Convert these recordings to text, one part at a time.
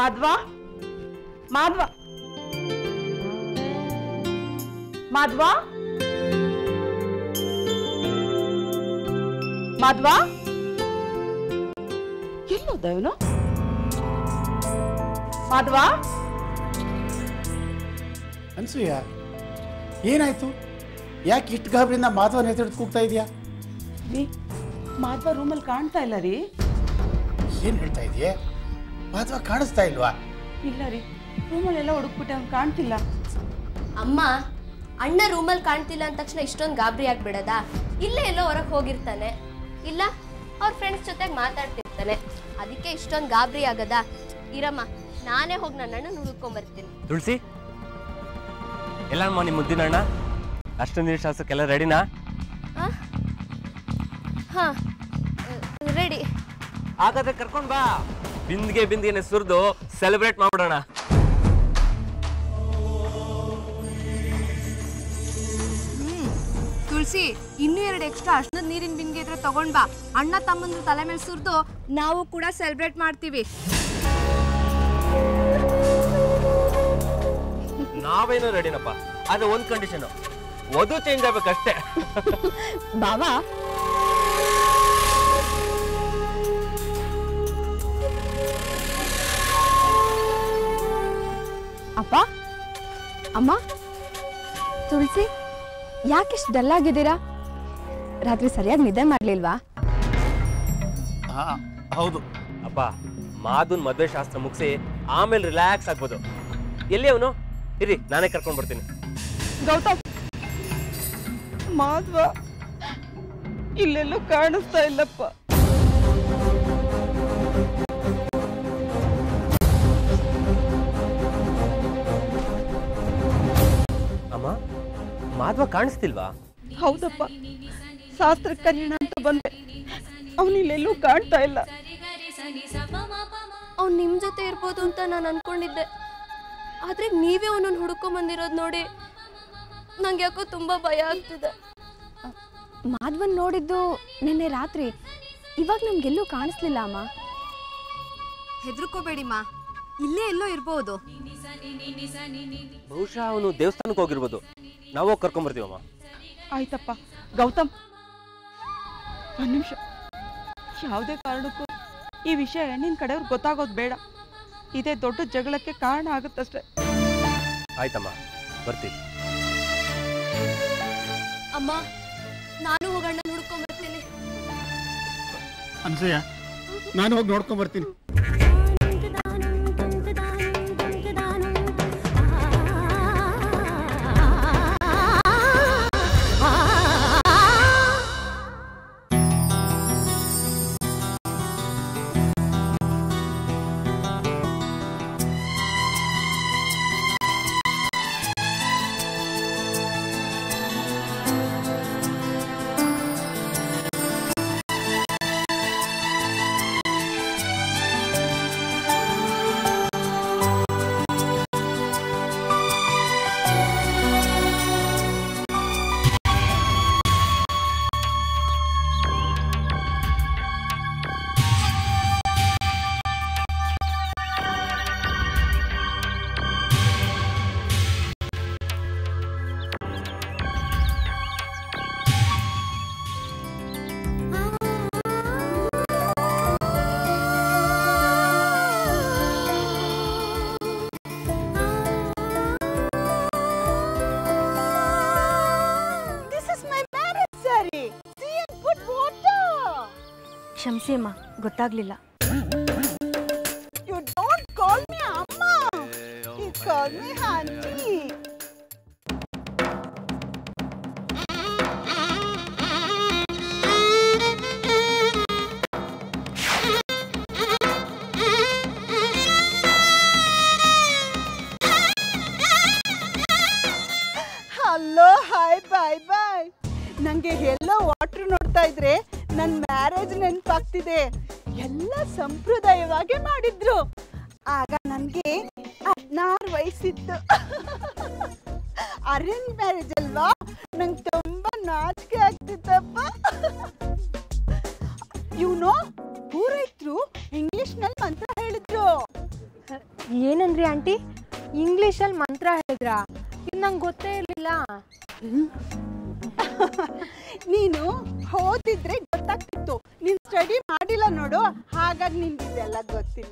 ಮಾಧ್ವ ಮಾಧ್ವ ಮಾಧ್ವ ಮಾಧ್ವ ಎಲ್ಲೋದ ಇವನು ಮಾಧ್ವ ಅನ್ಸೂಯ ಏನಾಯ್ತು ಯಾಕೆ ಇಷ್ಟು ಗಾಬರಿಯಿಂದ ಮಾಧವನ ಹೆಸರು ಕೂಗ್ತಾ ಇದೆಯಾ ರೀ ಮಾಧ್ವ ರೂಮಲ್ಲಿ ಕಾಣ್ತಾ ಇಲ್ಲ ರೀ ಏನು ಹೇಳ್ತಾ ಇದೆಯೇ ಮಾಧವ ಕಾಣಿಸ್ತಾ ಇಲ್ವಾ ಇಲ್ಲ ರೀ ರೂಮಲ್ಲೆಲ್ಲ ಹುಡುಕ್ಬಿಟ್ಟೆ ಅವ್ನು ಕಾಣ್ತಿಲ್ಲ ಅಮ್ಮ ಅಣ್ಣ ರೂಮಲ್ಲಿ ಕಾಣ್ತಿಲ್ಲ ಅಂದ ತಕ್ಷಣ ಇಷ್ಟೊಂದು ಗಾಬರಿ ಆಗ್ಬಿಡದ ಇಲ್ಲೇ ಎಲ್ಲೋ ಹೊರಗೆ ಹೋಗಿರ್ತಾನೆ ಇಲ್ಲ ಅವ್ರ ಫ್ರೆಂಡ್ಸ್ ಜೊತೆಗೆ ಮಾತಾಡ್ತಿರ್ತಾನೆ ಅದಕ್ಕೆ ಇಷ್ಟೊಂದು ಗಾಬರಿ ಆಗದ ಇರಮ್ಮ ನಾನೇ ಹೋಗಿ ನನ್ನ ಅಣ್ಣನ ಹುಡುಕೊಂಬರ್ತೀನಿ ತುಳಸಿ ಎಲ್ಲ ನಿಮ್ಮ ಮುದ್ದಿನ ಅಣ್ಣ ಅಷ್ಟು ನೀರು ಶಾಸಕ್ಕೆಲ್ಲ ರೆಡಿನಾ ಹಾ ರೆಡಿ ಹಾಗಾದ್ರೆ ಕರ್ಕೊಂಡ್ ಬಾ ಬಿಂದಿಗೆ ಬಿಂದಿಗೆನೆ ಸುರಿದು ಸೆಲೆಬ್ರೇಟ್ ಮಾಡ್ಬಿಡೋಣ ತುಳಸಿ ಇನ್ನೂ ಎರಡು ಎಕ್ಸ್ಟ್ರಾ ಅಷ್ಟದ ನೀರಿನ ಬಿಂದಿಗೆ ಇದ್ರೆ ತಗೊಂಡ್ ಬಾ ಅಣ್ಣ ತಮ್ಮಂದ್ರ ತಲೆ ಮೇಲೆ ಸುರಿದು ನಾವು ಕೂಡ ಸೆಲೆಬ್ರೇಟ್ ಮಾಡ್ತೀವಿ ನಾವೇನೋ ರೆಡಿನಪ್ಪ ಆದ್ರೆ ಒಂದ್ ಕಂಡೀಷನ್ ವಧು ಚೇಂಜ್ ಆಗ್ಬೇಕಷ್ಟೇ ಬಾವಾ ಅಪ್ಪ ಅಮ್ಮ ತುಳಸಿ ಯಾಕಿಷ್ಟು ಡಲ್ ಆಗಿದ್ದೀರಾ ರಾತ್ರಿ ಸರಿಯಾಗಿ ನಿದ್ದೆ ಮಾಡಲಿಲ್ವಾ ಹಾಂ ಹೌದು ಅಪ್ಪ ಮಾಧುನ್ ಮದ್ವೆ ಶಾಸ್ತ್ರ ಮುಗಿಸಿ ಆಮೇಲೆ ರಿಲ್ಯಾಕ್ಸ್ ಆಗ್ಬೋದು ಎಲ್ಲಿ ಅವನು ಇರಿ ನಾನೇ ಕರ್ಕೊಂಡ್ ಬರ್ತೀನಿ ಗೌತಮ್ ಮಾಧ್ವ ಇಲ್ಲೆಲ್ಲೂ ಕಾಣಿಸ್ತಾ ಇಲ್ಲಪ್ಪ ಅಮ್ಮ ಮಾಧವ ಕಾಣಿಸ್ತಿಲ್ವಾ ಹೌದಪ್ಪ ಶಾಸ್ತ್ರ ಕರೆಯೋಣ ಅಂತ ಬಂದೆ ಅವನು ಇಲ್ಲೆಲ್ಲೂ ಕಾಣ್ತಾ ಇಲ್ಲ ಅವ್ನು ನಿಮ್ಮ ಜೊತೆ ಇರ್ಬೋದು ಅಂತ ನಾನು ಅನ್ಕೊಂಡಿದ್ದೆ ಆದ್ರೆ ನೀವೇ ಅವನನ್ನು ಹುಡ್ಕೊಂಡ್ ಬಂದಿರೋದು ನೋಡಿ ನಂಗೆ ಯಾಕೋ ತುಂಬಾ ಭಯ ಆಗ್ತಿದೆ ಮಾಧವನ್ ನೋಡಿದ್ದು ನಿನ್ನೆ ರಾತ್ರಿ ಇವಾಗ ನಮ್ಗೆಲ್ಲೂ ಕಾಣಿಸ್ಲಿಲ್ಲ ಅಮ್ಮ ಹೆದರ್ಕೋಬೇಡಿಮ್ಮ ಇಲ್ಲೇ ಎಲ್ಲೋ ಇರ್ಬೋದು ಬಹುಶಃ ಅವನು ದೇವಸ್ಥಾನಕ್ಕೆ ಹೋಗಿರ್ಬೋದು ನಾವು ಹೋಗಿ ಕರ್ಕೊಂಡ್ ಬರ್ತೀವಮ್ಮ ಆಯ್ತಪ್ಪ ಗೌತಮ್ ಒಂದು ನಿಮಿಷ ಯಾವುದೇ ಕಾರಣಕ್ಕೂ ಈ ವಿಷಯ ಹೆಣ್ಣಿನ ಕಡೆಯವ್ರಿಗೆ ಗೊತ್ತಾಗೋದು ಬೇಡ ಇದೇ ದೊಡ್ಡ ಜಗಳಕ್ಕೆ ಕಾರಣ ಆಗುತ್ತಷ್ಟೇ ಆಯ್ತಮ್ಮ ಬರ್ತೀವಿ ಅಮ್ಮ ನಾನು ಹೋಗಣ್ಣ ಹುಡ್ಕೊಂಡ್ ಬರ್ತೀನಿ ಅನ್ಸೂಯ ನಾನು ಹೋಗಿ ನೋಡ್ಕೊಂಡ್ ಬರ್ತೀನಿ ಕ್ಷಮಿಸಿ ಅಮ್ಮ ಗೊತ್ತಾಗ್ಲಿಲ್ಲ You don't call me Amma. You call me Auntie. Hello hi bye bye ನಂಗೆ ಎಲ್ಲೋ ವಾಟರ್ ನೋಡ್ತಾ ಇದ್ರೆ ನನ್ನ ಮ್ಯಾರೇಜ್ ನೆನಪಾಗ್ತಿದೆ ಎಲ್ಲ ಸಂಪ್ರದಾಯವಾಗಿ ಮಾಡಿದ್ರು ಆಗ ನನಗೆ ಹದಿನಾರು ವಯಸ್ಸಿತ್ತು ಅರೇಂಜ್ ಮ್ಯಾರೇಜ್ ಅಲ್ವಾ ನಂಗೆ ತುಂಬಾ ನಾಚಿಕೆ ಆಗ್ತಿತ್ತಪ್ಪ ಇವನು ಪೂರೈತರು ಇಂಗ್ಲಿಷ್ನಲ್ಲಿ ಮಂತ್ರ ಹೇಳಿದ್ರು ಏನಂದ್ರಿ ಆಂಟಿ ಇಂಗ್ಲೀಷಲ್ಲಿ ಮಂತ್ರ ಹೇಳಿದ್ರಾ ಇದು ನಂಗೆ ಗೊತ್ತೇ ಇರಲಿಲ್ಲ ನೀನು ಓದಿದ್ರೆ ಗೊತ್ತಾಗ್ತಿತ್ತು ನೀನು ಸ್ಟಡಿ ಮಾಡಿಲ್ಲ ನೋಡು ಹಾಗಾಗಿ ನಿನ್ಗೆ ಇದೆಲ್ಲ ಗೊತ್ತಿಲ್ಲ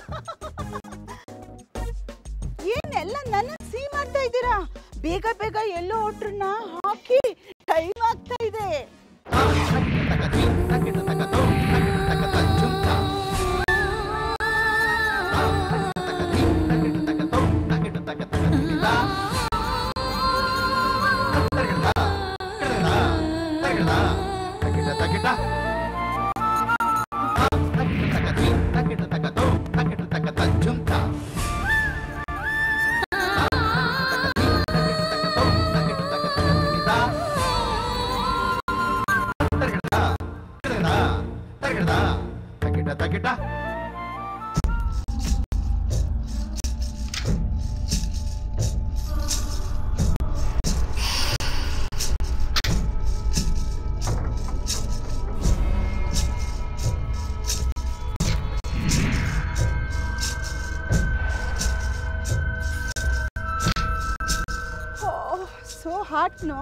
ಏನೆಲ್ಲ ನನ್ನ ಸಿ ಮಾಡ್ತಾ ಇದ್ದೀರಾ ಬೇಗ ಬೇಗ ಎಲ್ಲೋ ಒಟ್ರನ್ನ ಹಾಕಿ ಟೈಮ್ ಆಗ್ತಾ ಇದೆ ಸೋ ಹಾಟ್ ನೋ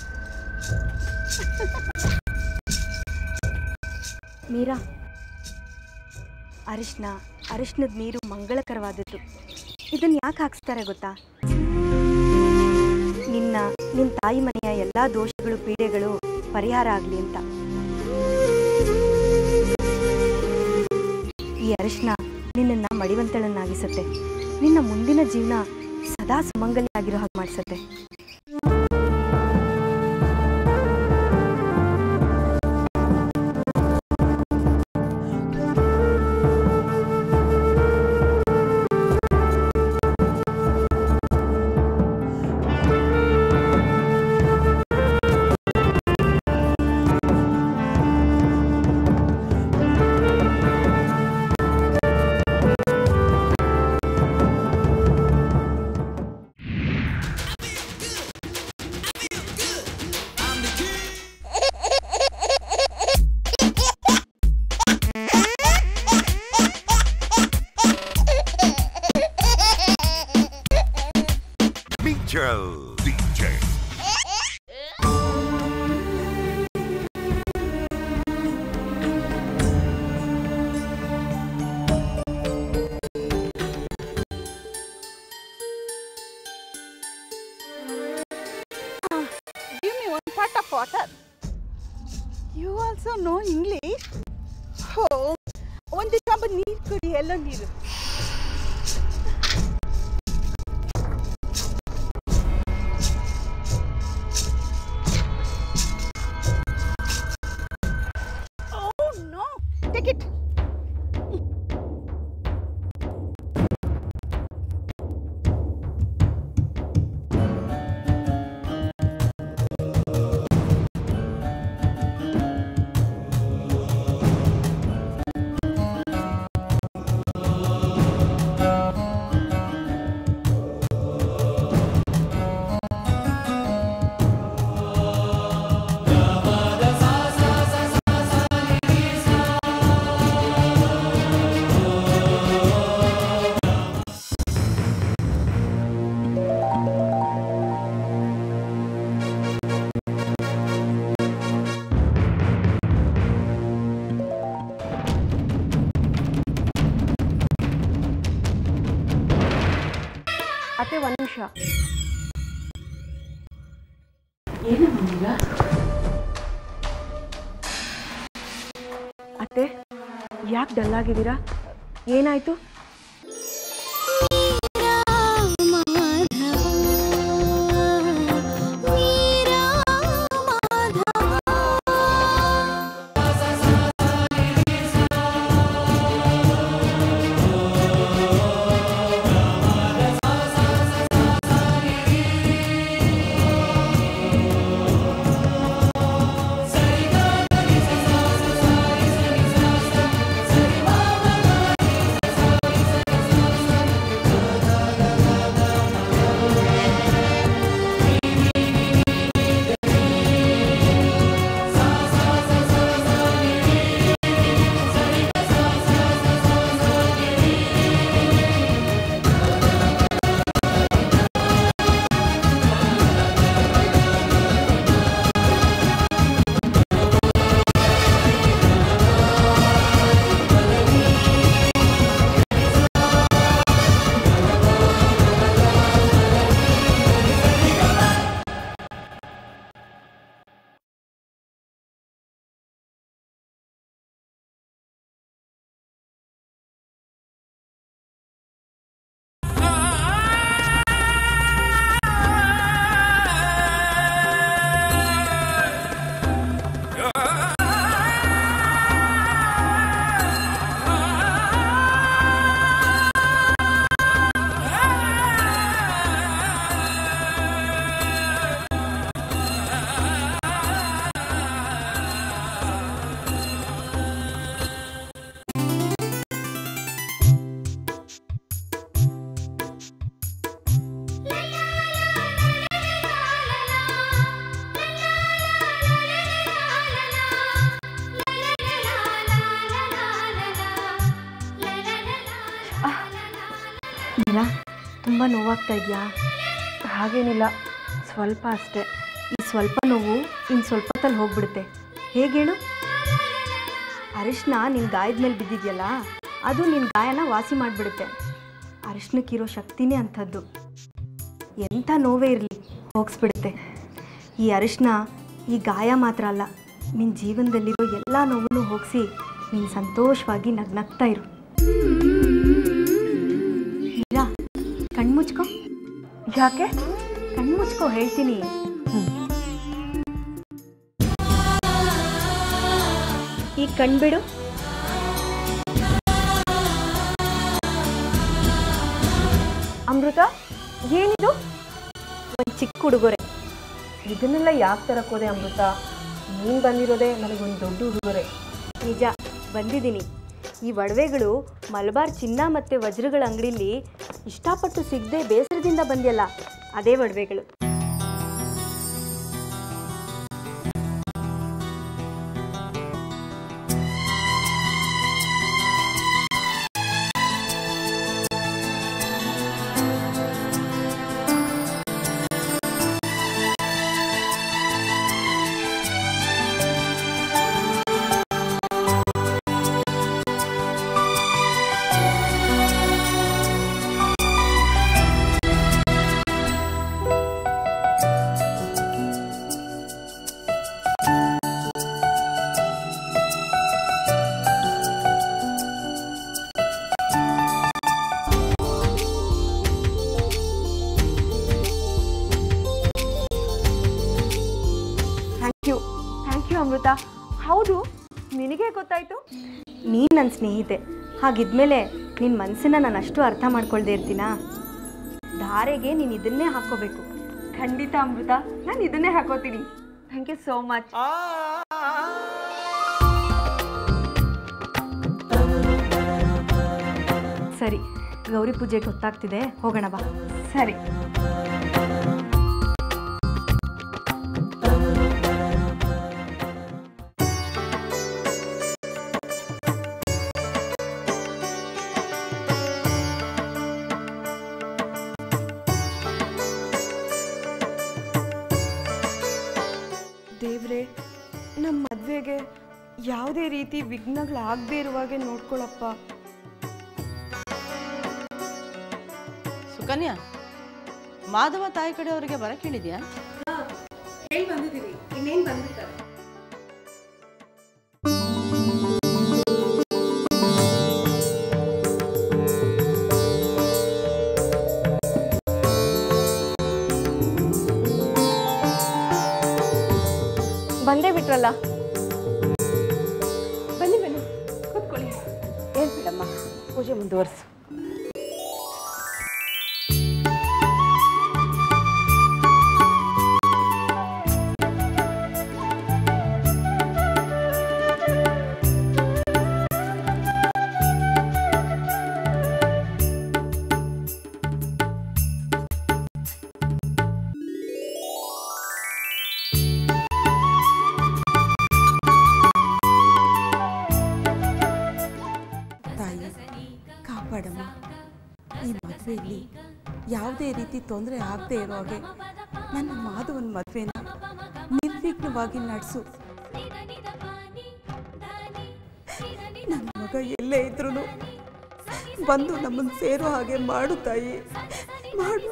ಮೀರಾ ಅರಿಶಿನ ಅರಿಶಿನದ ನೀರು ಮಂಗಳಕರವಾದದ್ದು ಇದನ್ನು ಯಾಕೆ ಹಾಕ್ಸ್ತಾರೆ ಗೊತ್ತಾ ನಿನ್ನ ನಿನ್ನ ತಾಯಿ ಮನೆಯ ಎಲ್ಲ ದೋಷಗಳು ಪೀಡೆಗಳು ಪರಿಹಾರ ಆಗಲಿ ಅಂತ ಈ ಅರಿಶಿನ ನಿನ್ನನ್ನ ಮಡಿವಂತಳನ್ನಾಗಿಸುತ್ತೆ ನಿನ್ನ ಮುಂದಿನ ಜೀವನ ಸದಾ ಸುಮಂಗಲಿ ಆಗಿರೋ ಹಾಗೆ ಮಾಡಿಸುತ್ತೆ Beacher DJ. Give me one pot of water. You also know English? Oh, ಒಂದು ಚಂಬ ನೀರು ಕುಡಿ ಎಲ್ಲ ನೀರು Oh no! Take it. ಅತ್ತೆ ಒಂದು ನಿಮಿಷ ಅತ್ತೆ ಯಾಕೆ ಡಲ್ ಆಗಿದ್ದೀರಾ ಏನಾಯ್ತು Sari ನೋವಾಗ್ತಾ ಇದೆಯಾ ಹಾಗೇನಿಲ್ಲ ಸ್ವಲ್ಪ ಅಷ್ಟೇ ಈ ಸ್ವಲ್ಪ ನೋವು ಇನ್ನು ಸ್ವಲ್ಪ ಹೊತ್ತಲ್ಲಿ ಹೋಗ್ಬಿಡುತ್ತೆ ಹೇಗೆ ಹೇಳು ಅರಿಶಿನ ನಿನ್ನ ಗಾಯದ ಮೇಲೆ ಬಿದ್ದಿದೆಯಲ್ಲ ಅದು ನಿನ್ನ ಗಾಯನ ವಾಸಿ ಮಾಡಿಬಿಡುತ್ತೆ ಅರಿಶಿನಕ್ಕಿರೋ ಶಕ್ತಿನೇ ಅಂಥದ್ದು ಎಂಥ ನೋವೇ ಇರಲಿ ಹೋಗಿಸ್ಬಿಡುತ್ತೆ ಈ ಅರಿಶಿನ ಈ ಗಾಯ ಮಾತ್ರ ಅಲ್ಲ ನಿನ್ನ ಜೀವನದಲ್ಲಿರೋ ಎಲ್ಲ ನೋವನ್ನು ಹೋಗಿಸಿ ನೀನು ಸಂತೋಷವಾಗಿ ನಗ್ನಗ್ತಾ ಇರು ಮೀರಾ ಕಣ್ಮುಚ್ಕೋ ಯಾಕೆ ಕಣ್ಮುಚ್ಕೋ ಹೇಳ್ತೀನಿ ಈಗ ಕಣ್ಬಿಡು ಅಮೃತ ಏನಿದು ಒಂದು ಚಿಕ್ಕ ಉಡುಗೊರೆ ಇದನ್ನೆಲ್ಲ ಯಾಕೆ ತರಕ್ಕೆ ಹೋದೆ ಅಮೃತ ನೀನು ಬಂದಿರೋದೇ ನನಗೊಂದು ದೊಡ್ಡ ಉಡುಗೊರೆ ನಿಜ ಬಂದಿದ್ದೀನಿ ಈ ಒಡವೆಗಳು ಮಲಬಾರ್ ಚಿನ್ನ ಮತ್ತು ವಜ್ರಗಳ ಅಂಗಡಿಲಿ ಇಷ್ಟಪಟ್ಟು ಸಿಗದೆ ಬೇಸರದಿಂದ ಬಂದ್ಯಲ್ಲ ಅದೇ ಒಡವೆಗಳು thank you thank you Amrutha ಹೌದು ನಿನಗೆ ಗೊತ್ತಾಯ್ತು ನೀನು ನನ್ನ ಸ್ನೇಹಿತೆ ಹಾಗಿದ್ಮೇಲೆ ನಿನ್ನ ಮನಸ್ಸನ್ನ ನಾನು ಅಷ್ಟು ಅರ್ಥ ಮಾಡ್ಕೊಳ್ದೇ ಇರ್ತೀನಾ ಧಾರೆಗೆ ನೀನು ಇದನ್ನೇ ಹಾಕೋಬೇಕು ಖಂಡಿತ ಅಮೃತ ನಾನು ಇದನ್ನೇ ಹಾಕೋತೀನಿ ಥ್ಯಾಂಕ್ ಯು ಸೋ ಮಚ್ ಸರಿ ಗೌರಿ ಪೂಜೆ ಗೊತ್ತಾಗ್ತಿದೆ ಹೋಗೋಣ ಬಾ ಸರಿ ದೇವ್ರೆ ನಮ್ಮ ಮದುವೆಗೆ ಯಾವುದೇ ರೀತಿ ವಿಘ್ನಗಳಾಗದೇ ಇರುವಾಗೆ ನೋಡ್ಕೊಳಪ್ಪ ಸುಕನ್ಯಾ ಮಾಧವ ತಾಯಿ ಕಡೆಯವರಿಗೆ ಬರಕ್ಕೆ ಹೇಳಿದ್ಯಾ ಹೇಳಿ ಬಂದಿದ್ದೀವಿ ಇನ್ನೇನು ಬಂದ್ಬಿಡ್ತಾರೆ ಬಂದೇ ಬಿಟ್ರಲ್ಲ ಬನ್ನಿ ಬನ್ನಿ ಕೂತ್ಕೊಳ್ಳಿ ಏನ್ ಬಿಡಮ್ಮ ಪೂಜೆ ಮುಂದುವರ್ಸು ತಾಯಿ ಕಾಪಾಡಮ್ಮ ಈ ಮದುವೆಯಲ್ಲಿ ಯಾವುದೇ ರೀತಿ ತೊಂದರೆ ಆಗದೆ ಇರೋ ಹಾಗೆ ನನ್ನ ಮಾಧವನ ಮದುವೆನ ನಿರ್ವಿಘ್ನವಾಗಿ ನಡೆಸು ನನ್ನ ಮಗ ಎಲ್ಲೇ ಇದ್ರೂ ಬಂದು ನಮ್ಮನ್ನು ಸೇರೋ ಹಾಗೆ ಮಾಡು ತಾಯಿ ಮಾಡು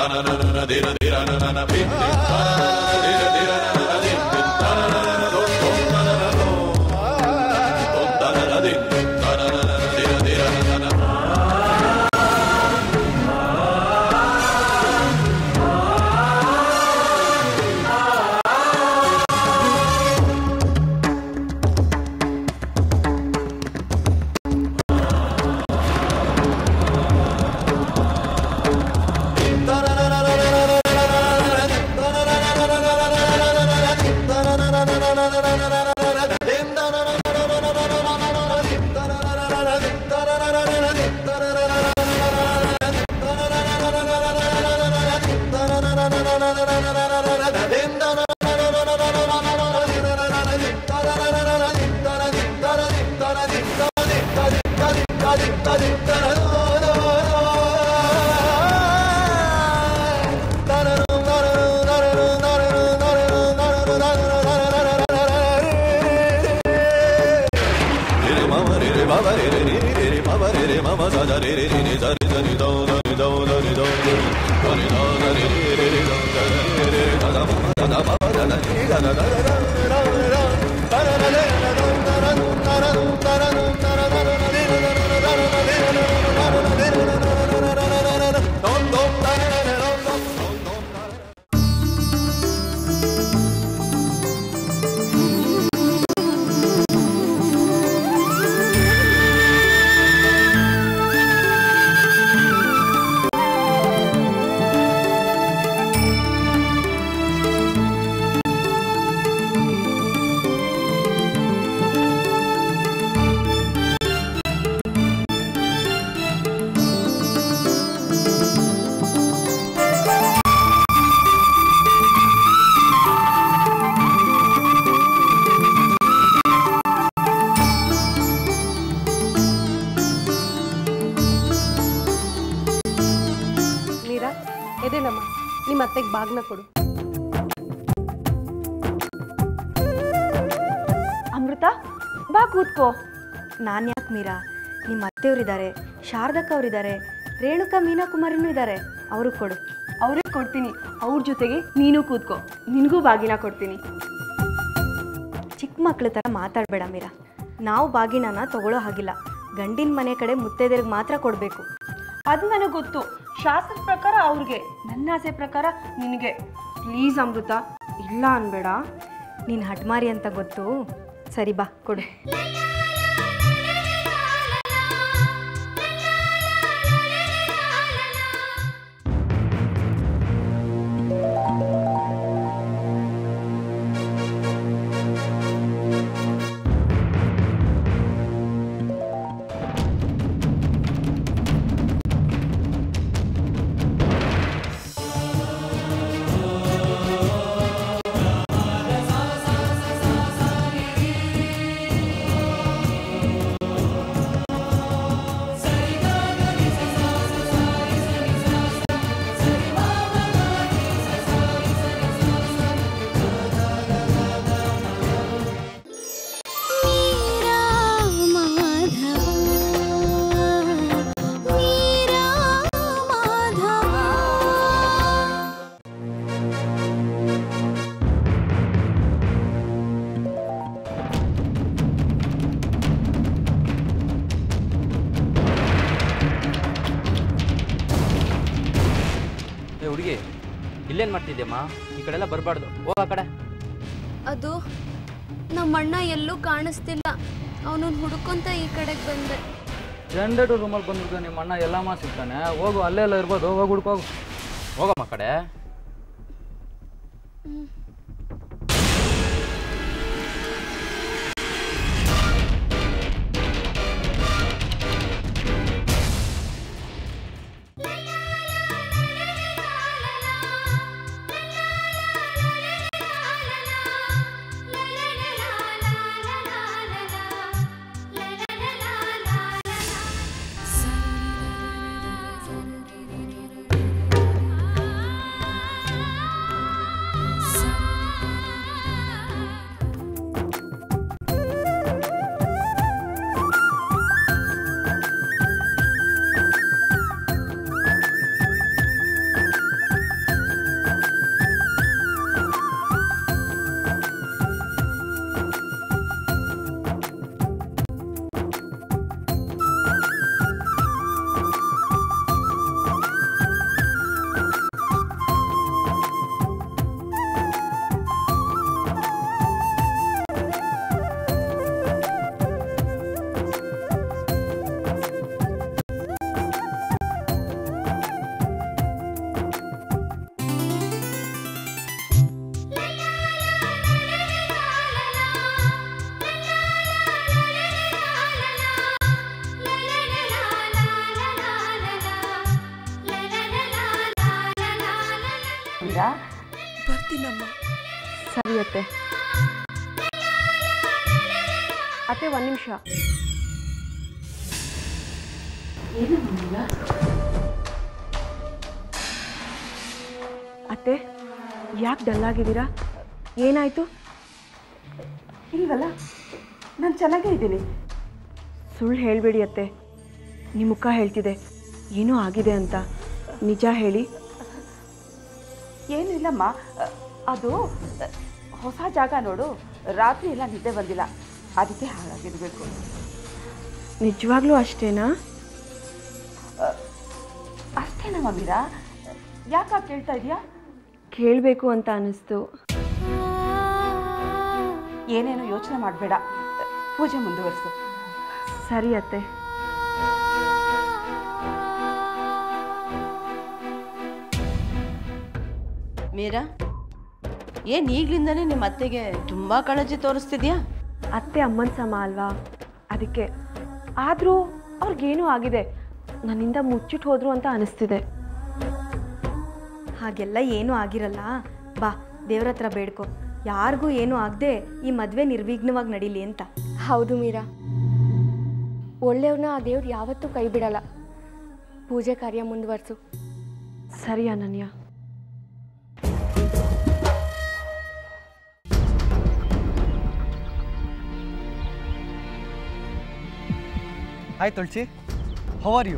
dim ಮೀರಾ ಎದೇನಮ್ಮ ನಿಮ್ಮ ಅತ್ತೆಗೆ ಬಾಗ್ನ ಕೊಡು ಅಮೃತ ಬಾ ಕೂತ್ಕೋ ನಾನು ಯಾಕೆ ಮೀರಾ ನಿಮ್ಮ ಅತ್ತೆಯವರಿದ್ದಾರೆ ಶಾರದಕ್ಕ ಅವರಿದ್ದಾರೆ ರೇಣುಕಾ ಮೀನಾ ಕುಮಾರಿನೂ ಇದ್ದಾರೆ ಅವ್ರಿಗೆ ಕೊಡು ಅವ್ರಿಗೆ ಕೊಡ್ತೀನಿ ಅವ್ರ ಜೊತೆಗೆ ನೀನು ಕೂತ್ಕೋ ನಿನಗೂ ಬಾಗಿನ ಕೊಡ್ತೀನಿ ಚಿಕ್ಕ ಮಕ್ಳ ಥರ ಮಾತಾಡಬೇಡ ಮೀರಾ ನಾವು ಬಾಗಿನನ ತಗೊಳ್ಳೋ ಹಾಗಿಲ್ಲ ಗಂಡಿನ ಮನೆ ಕಡೆ ಮುತ್ತೈದರಿಗೆ ಮಾತ್ರ ಕೊಡಬೇಕು ಅದು ನನಗೆ ಗೊತ್ತು ಶಾಸ್ತ್ರದ ಪ್ರಕಾರ ಅವ್ರಿಗೆ ನನ್ನ ಆಸೆ ಪ್ರಕಾರ ನಿನಗೆ ಪ್ಲೀಸ್ ಅಮೃತ ಇಲ್ಲ ಅನ್ಬೇಡ ನೀನು ಹಟ್ಮಾರಿ ಅಂತ ಗೊತ್ತು ಸರಿ ಬಾ ಕೊಡು ಏ ಹುಡುಗಿ ಇಲ್ಲೇನು ಮಾಡ್ತಿದ್ಯಮ್ಮ ಈ ಕಡೆ ಎಲ್ಲ ಬರಬಾರ್ದು ಹೋಗ ಆ ಕಡೆ ಅದು ನಮ್ಮ ಅಣ್ಣ ಎಲ್ಲೂ ಕಾಣಿಸ್ತಿಲ್ಲ ಅವನನ್ನ ಹುಡ್ಕೊಂತ ಈ ಕಡೆಗೆ ಬಂದೆ ಜನ್ರೇಟರ್ ರೂಮಲ್ಲಿ ಬಂದಿರ್ತಾನೆ ನಿಮ್ಮ ಅಣ್ಣ ಎಲ್ಲಮ್ಮ ಸಿಗ್ತಾನೆ ಹೋಗು ಅಲ್ಲೇ ಎಲ್ಲ ಇರ್ಬೋದು ಹೋಗಿ ಹುಡ್ಕೋಗು ಹೋಗಮ್ಮ ಆ ಕಡೆ Sa ಮೀರಾ ಬರ್ತೀನಮ್ಮ ಸರಿ ಅತ್ತೆ ಅತ್ತೆ ಒಂದು ನಿಮಿಷ ಅತ್ತೆ ಯಾಕೆ ಡಲ್ ಆಗಿದ್ದೀರಾ ಏನಾಯ್ತು ಇಲ್ವಲ್ಲ ನಾನು ಚೆನ್ನಾಗೇ ಇದ್ದೀನಿ ಸುಳ್ಳು ಹೇಳಬೇಡಿ ಅತ್ತೆ ನಿಮ್ಮ ಮುಖ ಹೇಳ್ತಿದೆ ಏನೋ ಆಗಿದೆ ಅಂತ ನಿಜ ಹೇಳಿ ಏನೂ ಇಲ್ಲಮ್ಮ ಅ, ಅದು ಅ, ಹೊಸ ಜಾಗ ನೋಡು ರಾತ್ರಿ ಎಲ್ಲ ನಿದ್ದೆ ಬಂದಿಲ್ಲ ಅದಕ್ಕೆ ಹಾಳಾಗಿರ್ಬೇಕು ನಿಜವಾಗ್ಲೂ ಅಷ್ಟೇನಾ ಅಷ್ಟೇನಮ್ಮ ಮೀರಾ ಯಾಕೆ ಕೇಳ್ತಾ ಇದೀಯಾ ಕೇಳಬೇಕು ಅಂತ ಅನ್ನಿಸ್ತು ಏನೇನು ಯೋಚನೆ ಮಾಡಬೇಡ ಪೂಜೆ ಮುಂದುವರಿಸು ಸರಿ ಅತ್ತೆ ಮೀರಾ ಏನು ಈಗಲಿಂದನೇ ನಿಮ್ಮ ಅತ್ತೆಗೆ ತುಂಬ ಕಾಳಜಿ ತೋರಿಸ್ತಿದ್ಯಾ ಅತ್ತೆ ಅಮ್ಮನ ಸಮ ಅಲ್ವಾ ಅದಕ್ಕೆ ಆದರೂ ಅವ್ರಿಗೇನೂ ಆಗಿದೆ ನನ್ನಿಂದ ಮುಚ್ಚಿಟ್ಟು ಹೋದ್ರು ಅಂತ ಅನಿಸ್ತಿದೆ ಹಾಗೆಲ್ಲ ಏನೂ ಆಗಿರಲ್ಲ ಬಾ ದೇವ್ರ ಹತ್ರ ಬೇಡ್ಕೊ ಯಾರಿಗೂ ಏನೂ ಆಗದೆ ಈ ಮದುವೆ ನಿರ್ವಿಘ್ನವಾಗಿ ನಡೀಲಿ ಅಂತ ಹೌದು ಮೀರಾ ಒಳ್ಳೆಯವ್ರನ್ನ ಆ ದೇವ್ರು ಯಾವತ್ತೂ ಕೈ ಬಿಡಲ್ಲ ಪೂಜೆ ಕಾರ್ಯ ಮುಂದುವರ್ಸು ಸರಿ Ananya hi Tulasi how are you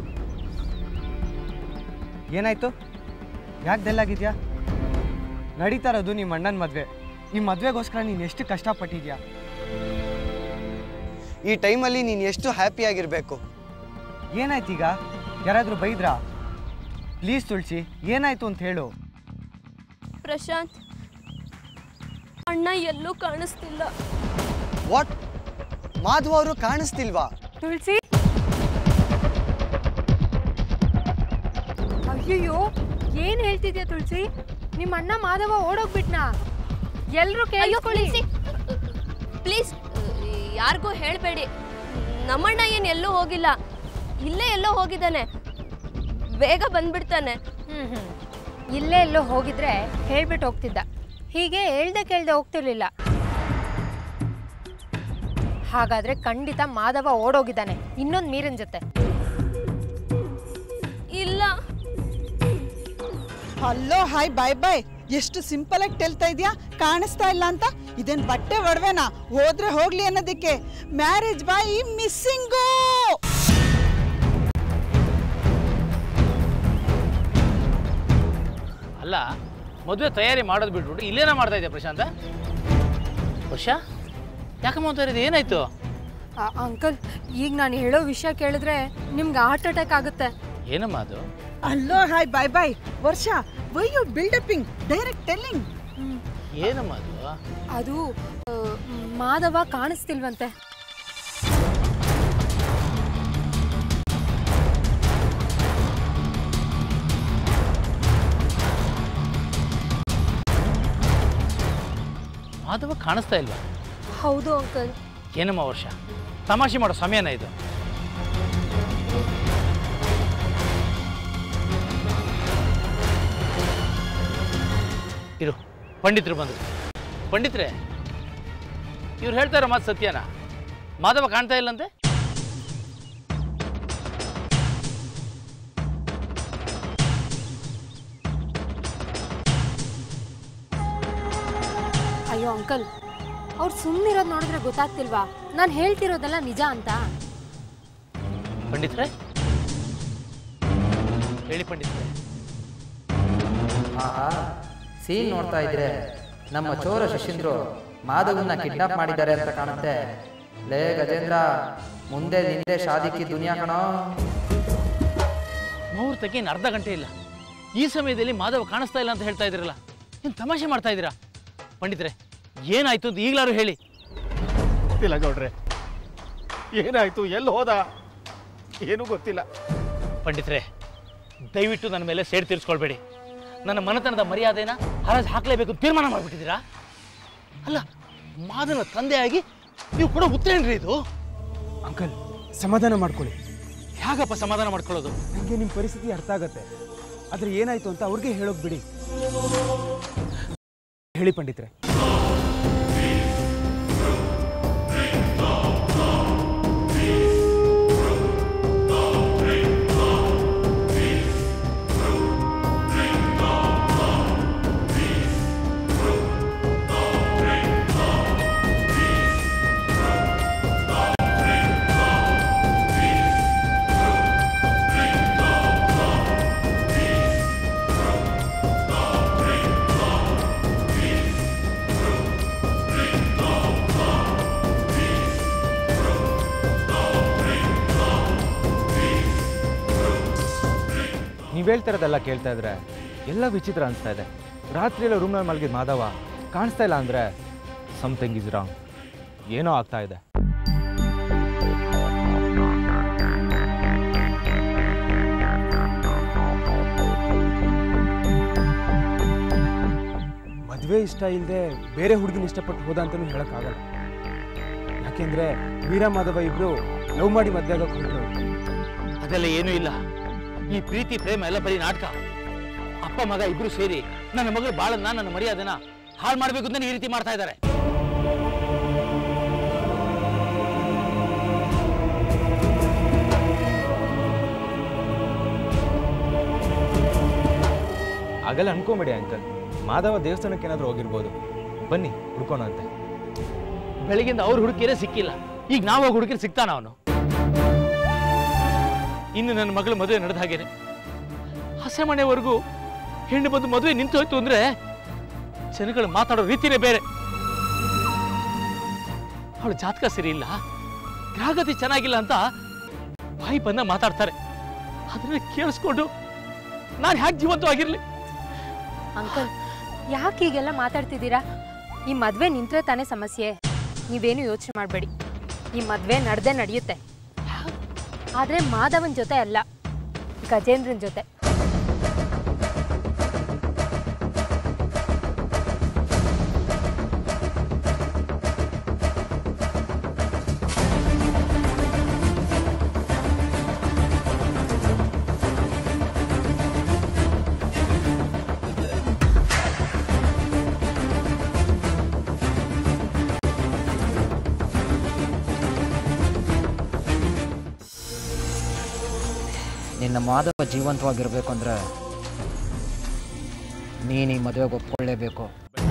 ಏನಾಯ್ತು ಯಾಕೆ ಡಲ್ಲಾಗಿದ್ಯಾ ನಡೀತಾ ಇರೋದು ನಿಮ್ಮ ಅಣ್ಣನ ಮದುವೆ ಈ ಮದುವೆಗೋಸ್ಕರ ನೀನು ಎಷ್ಟು ಕಷ್ಟಪಟ್ಟಿದ್ಯಾ ಈ ಟೈಮಲ್ಲಿ ನೀನು ಎಷ್ಟು ಹ್ಯಾಪಿಯಾಗಿರಬೇಕು ಏನಾಯ್ತು ಈಗ ಯಾರಾದರೂ ಬೈದ್ರಾ ಪ್ಲೀಸ್ ತುಳಸಿ ಏನಾಯ್ತು ಅಂತ ಹೇಳು ಪ್ರಶಾಂತ್ ಅಣ್ಣ ಎಲ್ಲೂ ಕಾಣಿಸ್ತಿಲ್ಲ ವಾಟ್ ಮಾಧವ್ ಅವರು ಕಾಣಿಸ್ತಿಲ್ವಾ ತುಳಸಿ ಅಯ್ಯಯ್ಯೋ ಏನ್ ಹೇಳ್ತಿದ್ಯಾ ತುಳಸಿ ನಿಮ್ಮ ಅಣ್ಣ ಮಾಧವ ಓಡೋಗ್ಬಿಟ್ನಾ ಎಲ್ರು ಕೇಳಿಸ್ಕೊಳ್ಳಿ ಪ್ಲೀಸ್ ಯಾರಿಗೂ ಹೇಳಬೇಡಿ ನಮ್ಮಣ್ಣ ಏನು ಎಲ್ಲೂ ಹೋಗಿಲ್ಲ ಇಲ್ಲೇ ಎಲ್ಲೋ ಹೋಗಿದ್ದಾನೆ ಬೇಗ ಬಂದ್ಬಿಡ್ತಾನೆ ಹ್ಮ್ ಹ್ಮ್ ಇಲ್ಲೇ ಎಲ್ಲೋ ಹೋಗಿದ್ರೆ ಹೇಳ್ಬಿಟ್ಟು ಹೋಗ್ತಿದ್ದ ಹೀಗೆ ಹೇಳ್ದೆ ಕೇಳ್ದೆ ಹೋಗ್ತಿರ್ಲಿಲ್ಲ ಹಾಗಾದ್ರೆ ಖಂಡಿತ ಮಾಧವ ಓಡೋಗಿದ್ದಾನೆ ಇನ್ನೊಂದು ಮೀರನ್ ಜೊತೆ ಇಲ್ಲ ಹಲೋ ಹಾಯ್ ಬಾಯ್ ಬಾಯ್ ಎಷ್ಟು ಸಿಂಪಲ್ ಆಗಿ ತೆಲ್ತಾ ಇದೆಯಾ ಕಾಣಿಸ್ತಾ ಇಲ್ಲ ಅಂತ ಇದೇನ್ ಬಟ್ಟೆ ಒಡವೆನಾ ಹೋದ್ರೆ ಹೋಗ್ಲಿ ಅನ್ನೋದಕ್ಕೆ ಮ್ಯಾರೇಜ್ ಬಾಯ್ ಮಿಸ್ಸಿಂಗು ಅಲ್ಲ ಮದುವೆ ತಯಾರಿ ಮಾಡೋದು ಬಿಟ್ಬಿಟ್ಟು ಇಲ್ಲೇನ ಮಾಡ್ತಾ ಇದೆಯಾ ಪ್ರಶಾಂತ ವರ್ಷ ಯಾಕಮ್ಮ ಅಂತ ಇರೋದು ಏನಾಯ್ತು ಅಂಕಲ್ ಈಗ ನಾನು ಹೇಳೋ ವಿಷಯ ಕೇಳಿದ್ರೆ ನಿಮ್ಗೆ ಹಾರ್ಟ್ ಅಟ್ಯಾಕ್ ಆಗುತ್ತೆ ಏನಮ್ಮ ಅದು ಅಲ್ಲೋ hi bye bye Varsha why you buildupping direct telling ಏನಮ್ಮ ಅದು ಅದು ಆ, ಮಾಧವ ಕಾಣಿಸ್ತಿಲ್ವಂತೆ ಮಾಧವ ಕಾಣಿಸ್ತಾ ಇಲ್ವಾ ಹೌದು ಅಂಕಲ್ ಏನಮ್ಮ ವರ್ಷ ತಮಾಷೆ ಮಾಡೋ ಸಮಯನ ಇದು ಇರು ಪಂಡಿತರು ಬಂದರು ಪಂಡಿತ್ರೆ ಇವ್ರು ಹೇಳ್ತಾ ಇರೋ ಮಾತು ಸತ್ಯನಾ ಮಾಧವ ಕಾಣ್ತಾ ಇಲ್ಲಂತೆ ಅಯ್ಯೋ ಅಂಕಲ್ ಅವ್ರು ಸುಮ್ಮನಿರೋದು ನೋಡಿದ್ರೆ ಗೊತ್ತಾಗ್ತಿಲ್ವಾ ನಾನು ಹೇಳ್ತಿರೋದೆಲ್ಲ ನಿಜ ಅಂತ ಪಂಡಿತ್ರೆ ಹೇಳಿ ಪಂಡಿತ್ರೆ ಆಹಾ ಸೀನ್ ನೋಡ್ತಾ ಇದ್ರೆ ನಮ್ಮ ಚೋರ ಶಿಷ್ಯಂದ್ರು ಮಾಧವನ್ನ ಕಿಡ್ನಾಪ್ ಮಾಡಿದ್ದಾರೆ ಅಂತ ಕಾಣುತ್ತೆ ಲೇ ಗಜೇಂದ್ರ ಮುಂದೆ ನಿಂದೆ ಶಾದಿಕ್ಕಿ ದುನಿಯಾ ಕಣೋ ಮುಹೂರ್ತಕ್ಕೆ ಇನ್ನು ಅರ್ಧ ಗಂಟೆ ಇಲ್ಲ ಈ ಸಮಯದಲ್ಲಿ ಮಾಧವ ಕಾಣಿಸ್ತಾ ಇಲ್ಲ ಅಂತ ಹೇಳ್ತಾ ಇದ್ದೀರಲ್ಲ ಏನು ತಮಾಷೆ ಮಾಡ್ತಾ ಇದ್ದೀರಾ ಪಂಡಿತ್ರೆ ಏನಾಯ್ತು ಅಂತ ಈಗಲಾರು ಹೇಳಿ ಗೊತ್ತಿಲ್ಲ ಗೌಡ್ರೆ ಏನಾಯ್ತು ಎಲ್ಲಿ ಹೋದ ಏನೂ ಗೊತ್ತಿಲ್ಲ ಪಂಡಿತ್ರೆ ದಯವಿಟ್ಟು ನನ್ನ ಮೇಲೆ ಸೇಡ್ ತೀರಿಸ್ಕೊಳ್ಬೇಡಿ ನನ್ನ ಮನೆತನದ ಮರ್ಯಾದೆನ ಹರಾಜು ಹಾಕಲೇಬೇಕು ಅಂತ ತೀರ್ಮಾನ ಮಾಡಿಬಿಟ್ಟಿದ್ದೀರಾ ಅಲ್ಲ ಮಾದನ ತಂದೆಯಾಗಿ ನೀವು ಕೊಡೋ ಉತ್ತರ ಏನ್ರಿ ಇದು ಅಂಕಲ್ ಸಮಾಧಾನ ಮಾಡ್ಕೊಳ್ಳಿ ಹೇಗಪ್ಪ ಸಮಾಧಾನ ಮಾಡ್ಕೊಳ್ಳೋದು ನನಗೆ ನಿಮ್ಮ ಪರಿಸ್ಥಿತಿ ಅರ್ಥ ಆಗತ್ತೆ ಆದರೆ ಏನಾಯ್ತು ಅಂತ ಅವ್ರಿಗೆ ಹೇಳೋಕ್ ಬಿಡಿ ಹೇಳಿ ಪಂಡಿತ್ರೆ ನೀವು ಹೇಳ್ತಿರೋದೆಲ್ಲ ಕೇಳ್ತಾ ಇದ್ರೆ ಎಲ್ಲ ವಿಚಿತ್ರ ಅನಿಸ್ತಾ ಇದೆ ರಾತ್ರಿ ಎಲ್ಲ ರೂಮ್ನಲ್ಲಿ ಮಲಗಿದ ಮಾಧವ ಕಾಣಿಸ್ತಾ ಇಲ್ಲ ಅಂದರೆ ಸಮಥಿಂಗ್ ಇಸ್ ರಾಂಗ್ ಏನೋ ಆಗ್ತಾ ಇದೆ ಮದುವೆ ಇಷ್ಟ ಇಲ್ಲದೆ ಬೇರೆ ಹುಡುಗಿನ ಇಷ್ಟಪಟ್ಟು ಹೋದ ಅಂತಲೂ ಹೇಳೋಕ್ಕಾಗಲ್ಲ ಯಾಕೆಂದ್ರೆ ವೀರ ಮಾಧವ ಇಬ್ರು ಲವ್ ಮಾಡಿ ಮದುವೆ ಆಗೋಕೆ ಹೊರಟರು ಅದೆಲ್ಲ ಏನೂ ಇಲ್ಲ ಈ ಪ್ರೀತಿ ಪ್ರೇಮ ಎಲ್ಲ ಬರೀ ನಾಟಕ ಅಪ್ಪ ಮಗ ಇಬ್ರು ಸೇರಿ ನನ್ನ ಮಗಳು ಬಾಳನ್ನ ನನ್ನ ಮರ್ಯಾದೆನ ಹಾಳು ಮಾಡಬೇಕು ಅಂತ ಈ ರೀತಿ ಮಾಡ್ತಾ ಇದ್ದಾರೆ ಆಗಲ್ಲ ಅನ್ಕೊಂಬೇಡಿ ಅಂಕಲ್ ಮಾಧವ ದೇವಸ್ಥಾನಕ್ಕೆ ಏನಾದರೂ ಹೋಗಿರ್ಬೋದು ಬನ್ನಿ ಹುಡ್ಕೋಣಂತೆ ಬೆಳಗಿಂದ ಅವ್ರು ಹುಡುಕಿರೇ ಸಿಕ್ಕಿಲ್ಲ ಈಗ ನಾವು ಹೋಗಿ ಹುಡುಕಿರಿ ಸಿಗ್ತಾನ ಅವನು ಇನ್ನು ನನ್ನ ಮಗಳ ಮದುವೆ ನಡೆದ ಹಾಗೇನೆ ಹಸೆ ಮನೆವರೆಗೂ ಹೆಣ್ಣು ಬಂದು ಮದುವೆ ನಿಂತು ಹೋಯ್ತು ಅಂದ್ರೆ ಜನಗಳು ಮಾತಾಡೋ ರೀತಿನೇ ಬೇರೆ ಅವಳು ಜಾತಕ ಸರಿ ಇಲ್ಲ ಗ್ರಹಗತಿ ಚೆನ್ನಾಗಿಲ್ಲ ಅಂತ ಬಾಯಿ ಬಂದ ಮಾತಾಡ್ತಾರೆ ಅದನ್ನ ಕೇಳಿಸ್ಕೊಂಡು ನಾನು ಹ್ಯಾಕ್ ಜೀವಂತವಾಗಿರ್ಲಿ ಅಂಕಲ್ ಯಾಕೆ ಹೀಗೆಲ್ಲ ಮಾತಾಡ್ತಿದ್ದೀರಾ ಈ ಮದುವೆ ನಿಂತ್ರೆ ತಾನೇ ಸಮಸ್ಯೆ ನೀವೇನು ಯೋಚನೆ ಮಾಡಬೇಡಿ ಈ ಮದುವೆ ನಡೆದೇ ನಡೆಯುತ್ತೆ ಆದರೆ ಮಾಧವನ್ ಜೊತೆ ಅಲ್ಲ ಗಜೇಂದ್ರನ್ ಜೊತೆ ನಿನ್ನ ಮಾಧವ ಜೀವಂತವಾಗಿರ್ಬೇಕು ಅಂದ್ರೆ ನೀನು ಈ ಮದುವೆಗೆ ಒಪ್ಕೊಳ್ಳೇಬೇಕು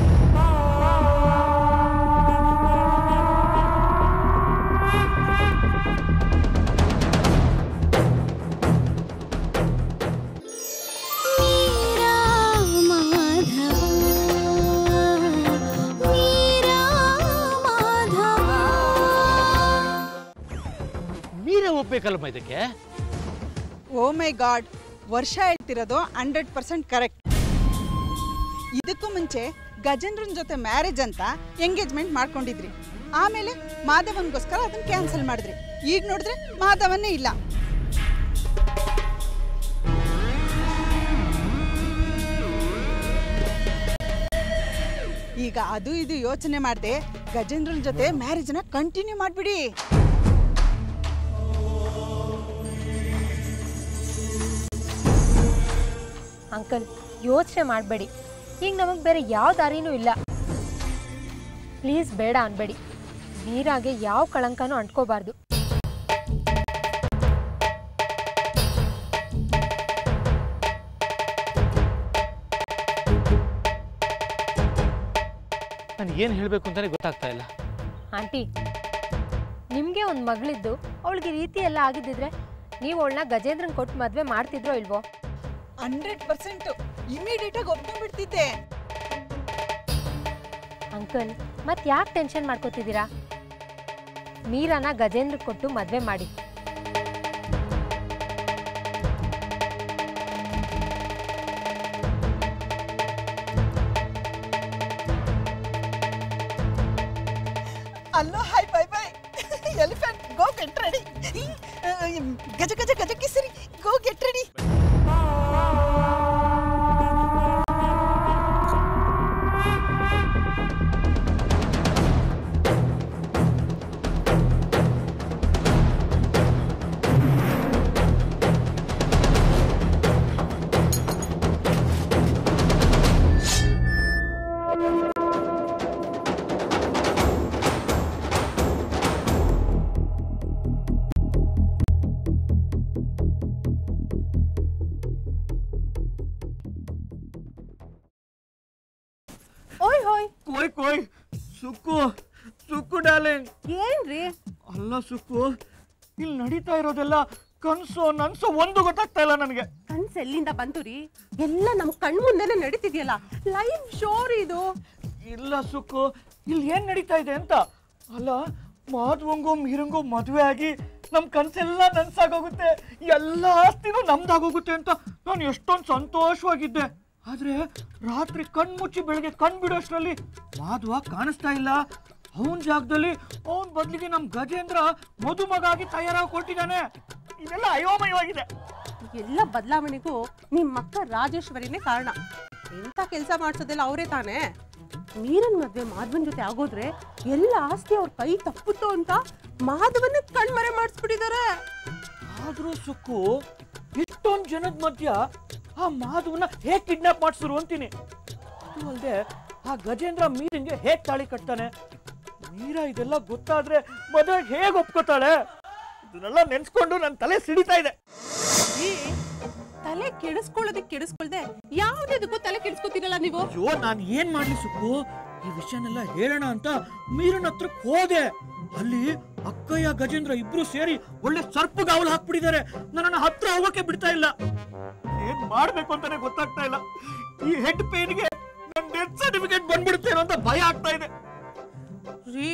ಮೀರೇ ಒಪ್ಬೇಕಲ್ಲಮ್ಮ ಇದಕ್ಕೆ ಓ ಮೈ ಗಾಡ್ ವರ್ಷ ಹೇಳ್ತಿರೋದು ಹಂಡ್ರೆಡ್ ಪರ್ಸೆಂಟ್ ಕರೆಕ್ಟ್ ಇದಕ್ಕೂ ಮುಂಚೆ ಗಜೇಂದ್ರನ್ ಜೊತೆ ಮ್ಯಾರೇಜ್ ಅಂತ ಎಂಗೇಜ್ಮೆಂಟ್ ಮಾಡ್ಕೊಂಡಿದ್ರಿ ಆಮೇಲೆ ಮಾಧವನ್ಗೋಸ್ಕರ ಅದನ್ನ ಕ್ಯಾನ್ಸಲ್ ಮಾಡಿದ್ರಿ ಈಗ ನೋಡಿದ್ರೆ ಮಾಧವನ್ನೇ ಇಲ್ಲ ಈಗ ಅದು ಇದು ಯೋಚನೆ ಮಾಡದೆ ಗಜೇಂದ್ರನ್ ಜೊತೆ ಮ್ಯಾರೇಜ್ನ ಕಂಟಿನ್ಯೂ ಮಾಡಿಬಿಡಿ ಅಂಕಲ್ ಯೋಚನೆ ಮಾಡಬೇಡಿ ಈಗ ನಮಗೆ ಬೇರೆ ಯಾವ ದಾರಿನೂ ಇಲ್ಲ ಪ್ಲೀಸ್ ಬೇಡ ಅನ್ಬೇಡಿ ವೀರಾಗೆ ಯಾವ ಕಳಂಕನೂ ಅಂಟ್ಕೋಬಾರ್ದು ನಾನು ಏನು ಹೇಳಬೇಕು ಅಂತಾನೆ ಗೊತ್ತಾಗ್ತಾ ಇಲ್ಲ ಆಂಟಿ ನಿಮಗೆ ಒಂದು ಮಗಳಿದ್ದು ಅವಳಿಗೆ ಈ ರೀತಿ ಎಲ್ಲ ಆಗಿದ್ದಿದ್ರೆ ನೀವು ಅವಳನ್ನ ಗಜೇಂದ್ರನ್ ಕೊಟ್ಟು ಮದುವೆ ಮಾಡ್ತಿದ್ರೋ ಇಲ್ವೋ ಹಂಡ್ರೆಡ್ ಪರ್ಸೆಂಟ್ ಇಮಿಡಿಯೇಟ್ ಆಗಿ ಒಪ್ಕೊಂಡ್ಬಿಡ್ತಿದ್ದೆ ಅಂಕಲ್ ಮತ್ತೆ ಯಾಕೆ ಟೆನ್ಷನ್ ಮಾಡ್ಕೋತಿದ್ದೀರಾ ಮೀರಾನ ಗಜೇಂದ್ರ ಕೊಟ್ಟು ಮದುವೆ ಮಾಡಿ ಅಲ್ಲೋ hi bye bye elephant go get ready ಗಜ ಗಜ ಗಜ ಕಿಸರಿ go get ready Thank you. ಕೊಯ್ ಕೊಯ್ ಸುಕ್ಕು ಸುಕ್ಕು ಡಾರ್ಲಿಂಗ್ ಏನ್ರಿ ಅಲ್ಲ ಸುಕ್ಕು ಇಲ್ಲಿ ನಡೀತಾ ಇರೋದೆಲ್ಲ ಕನ್ಸೋ ನನ್ಸೋ ಒಂದು ಗೊತ್ತಾಗ್ತಾ ಇಲ್ಲ ನನಗೆ ಕನ್ಸ್ ಎಲ್ಲಿಂದ ಬಂತು ರೀ ಎಲ್ಲ ನಮ್ ಕಣ್ ಮುಂದೆನೆ ನಡೀತಿದ್ಯಲ್ಲ ಲೈವ್ ಶೋ ರೀ ಇದು ಇಲ್ಲ ಸುಕ್ಕು ಇಲ್ಲಿ ಏನ್ ನಡೀತಾ ಇದೆ ಅಂತ ಅಲ್ಲ ಮಾಧವಂಗೂ ಮೀರಂಗೂ ಮದುವೆ ಆಗಿ ನಮ್ ಕನ್ಸೆಲ್ಲ ನನ್ಸಾಗೋಗುತ್ತೆ ಎಲ್ಲ ಆಸ್ತಿನೂ ನಮ್ದಾಗೋಗುತ್ತೆ ಅಂತ ನಾನು ಎಷ್ಟೊಂದು ಸಂತೋಷವಾಗಿದ್ದೆ ಆದ್ರೆ ರಾತ್ರಿ ಕಣ್ಮುಚ್ಚಿ ಬೆಳಗ್ಗೆ ಕಣ್ ಬಿಡೋಷ್ಟ್ರಲ್ಲಿ ಮಾಧವ ಕಾಣಿಸ್ತಾ ಇಲ್ಲ ಅವನ ಜಾಗದಲ್ಲಿ ಅವನ ಬದಲಿಗೆ ನಮ್ ಗಜೇಂದ್ರ ಮದುಮಗ ಆಗಿ ತಯಾರಾಗಿ ಕೊಟ್ಟಿದ್ದಾನೆ ಇದೆಲ್ಲ ಅಯೋಮಯವಾಗಿದೆ ಎಲ್ಲ ಬದಲಾವಣೆಗೂ ನಿಮ್ಮ ಅಕ್ಕ ರಾಜೇಶ್ವರಿನೇ ಕಾರಣ ಎಂತ ಕೆಲಸ ಮಾಡ್ಸೋದೆಲ್ಲ ಅವರೇ ತಾನೇ ಮೀರನ್ ಮದ್ವೆ ಮಾಧವನ್ ಜೊತೆ ಆಗೋದ್ರೆ ಎಲ್ಲ ಆಸ್ತಿ ಅವ್ರ ಕೈ ತಪ್ಪುತ್ತೋ ಅಂತ ಮಾಧವನ್ನ ಕಣ್ಮರೆ ಮಾಡಿಸ್ಬಿಟ್ಟಿದ್ದಾರೆ ಆದ್ರೂ ಸುಕ್ಕು ಇಷ್ಟೊಂದ್ ಜನದ ಮಧ್ಯ ಆ ಮಾಧವನ ಹೇಗ್ ಕಿಡ್ನಾಪ್ ಮಾಡ್ಸಿರು ಅಂತೀನಿ ಅದು ಅಲ್ದೆ ಆ ಗಜೇಂದ್ರ ಮೀರಿಂಗೆ ಹೇಗ್ ತಾಳಿ ಕಟ್ತಾನೆ ಮೀರಾ ಇದೆಲ್ಲ ಗೊತ್ತಾದ್ರೆ ಮದುವೆಗೆ ಹೇಗ್ ಒಪ್ಕೋತಾಳೆ ಇದನ್ನೆಲ್ಲ ನೆನ್ಸ್ಕೊಂಡು ನನ್ನ ತಲೆ ಸಿಡಿತಾ ಇದೆ ಈ ತಲೆ ಕೆಡಿಸ್ಕೊಳ್ಳೋದಕ್ಕೆ ಕೆಡಿಸ್ಕೊಳ್ದೆ ಯಾವ್ದಕ್ಕೂ ತಲೆ ಕೆಡಿಸ್ಕೊತೀರಲ್ಲ ನೀವು ಅಯ್ಯೋ ನಾನು ಏನ್ ಮಾಡ್ಲಿ ಸುಕ್ಕು ಈ ವಿಷಯನೆಲ್ಲ ಹೇಳೋಣ ಅಂತ ಮೀರನ ಹತ್ರಕ್ ಹೋದೆ ಅಲ್ಲಿ ಅಕ್ಕಯ್ಯ ಗಜೇಂದ್ರ ಇಬ್ರು ಸೇರಿ ಒಳ್ಳೆ ಸರ್ಪಗಾವಲು ಹಾಕ್ಬಿಟ್ಟಿದ್ದಾರೆ ನನ್ನನ್ನ ಹತ್ರ ಹೋಗಕ್ಕೆ ಬಿಡ್ತಾ ಇಲ್ಲ ಏನ್ ಮಾಡ್ಬೇಕು ಅಂತಾನೆ ಗೊತ್ತಾಗ್ತಾ ಇಲ್ಲ ಈ ಹೆಡ್ ಪೇನ್ಗೆ ನನ್ ಡೆತ್ ಸರ್ಟಿಫಿಕೇಟ್ ಬಂದ್ಬಿಡುತ್ತೇನೋ ಅಂತ ಭಯ ಆಗ್ತಾ ಇದೆ ರೀ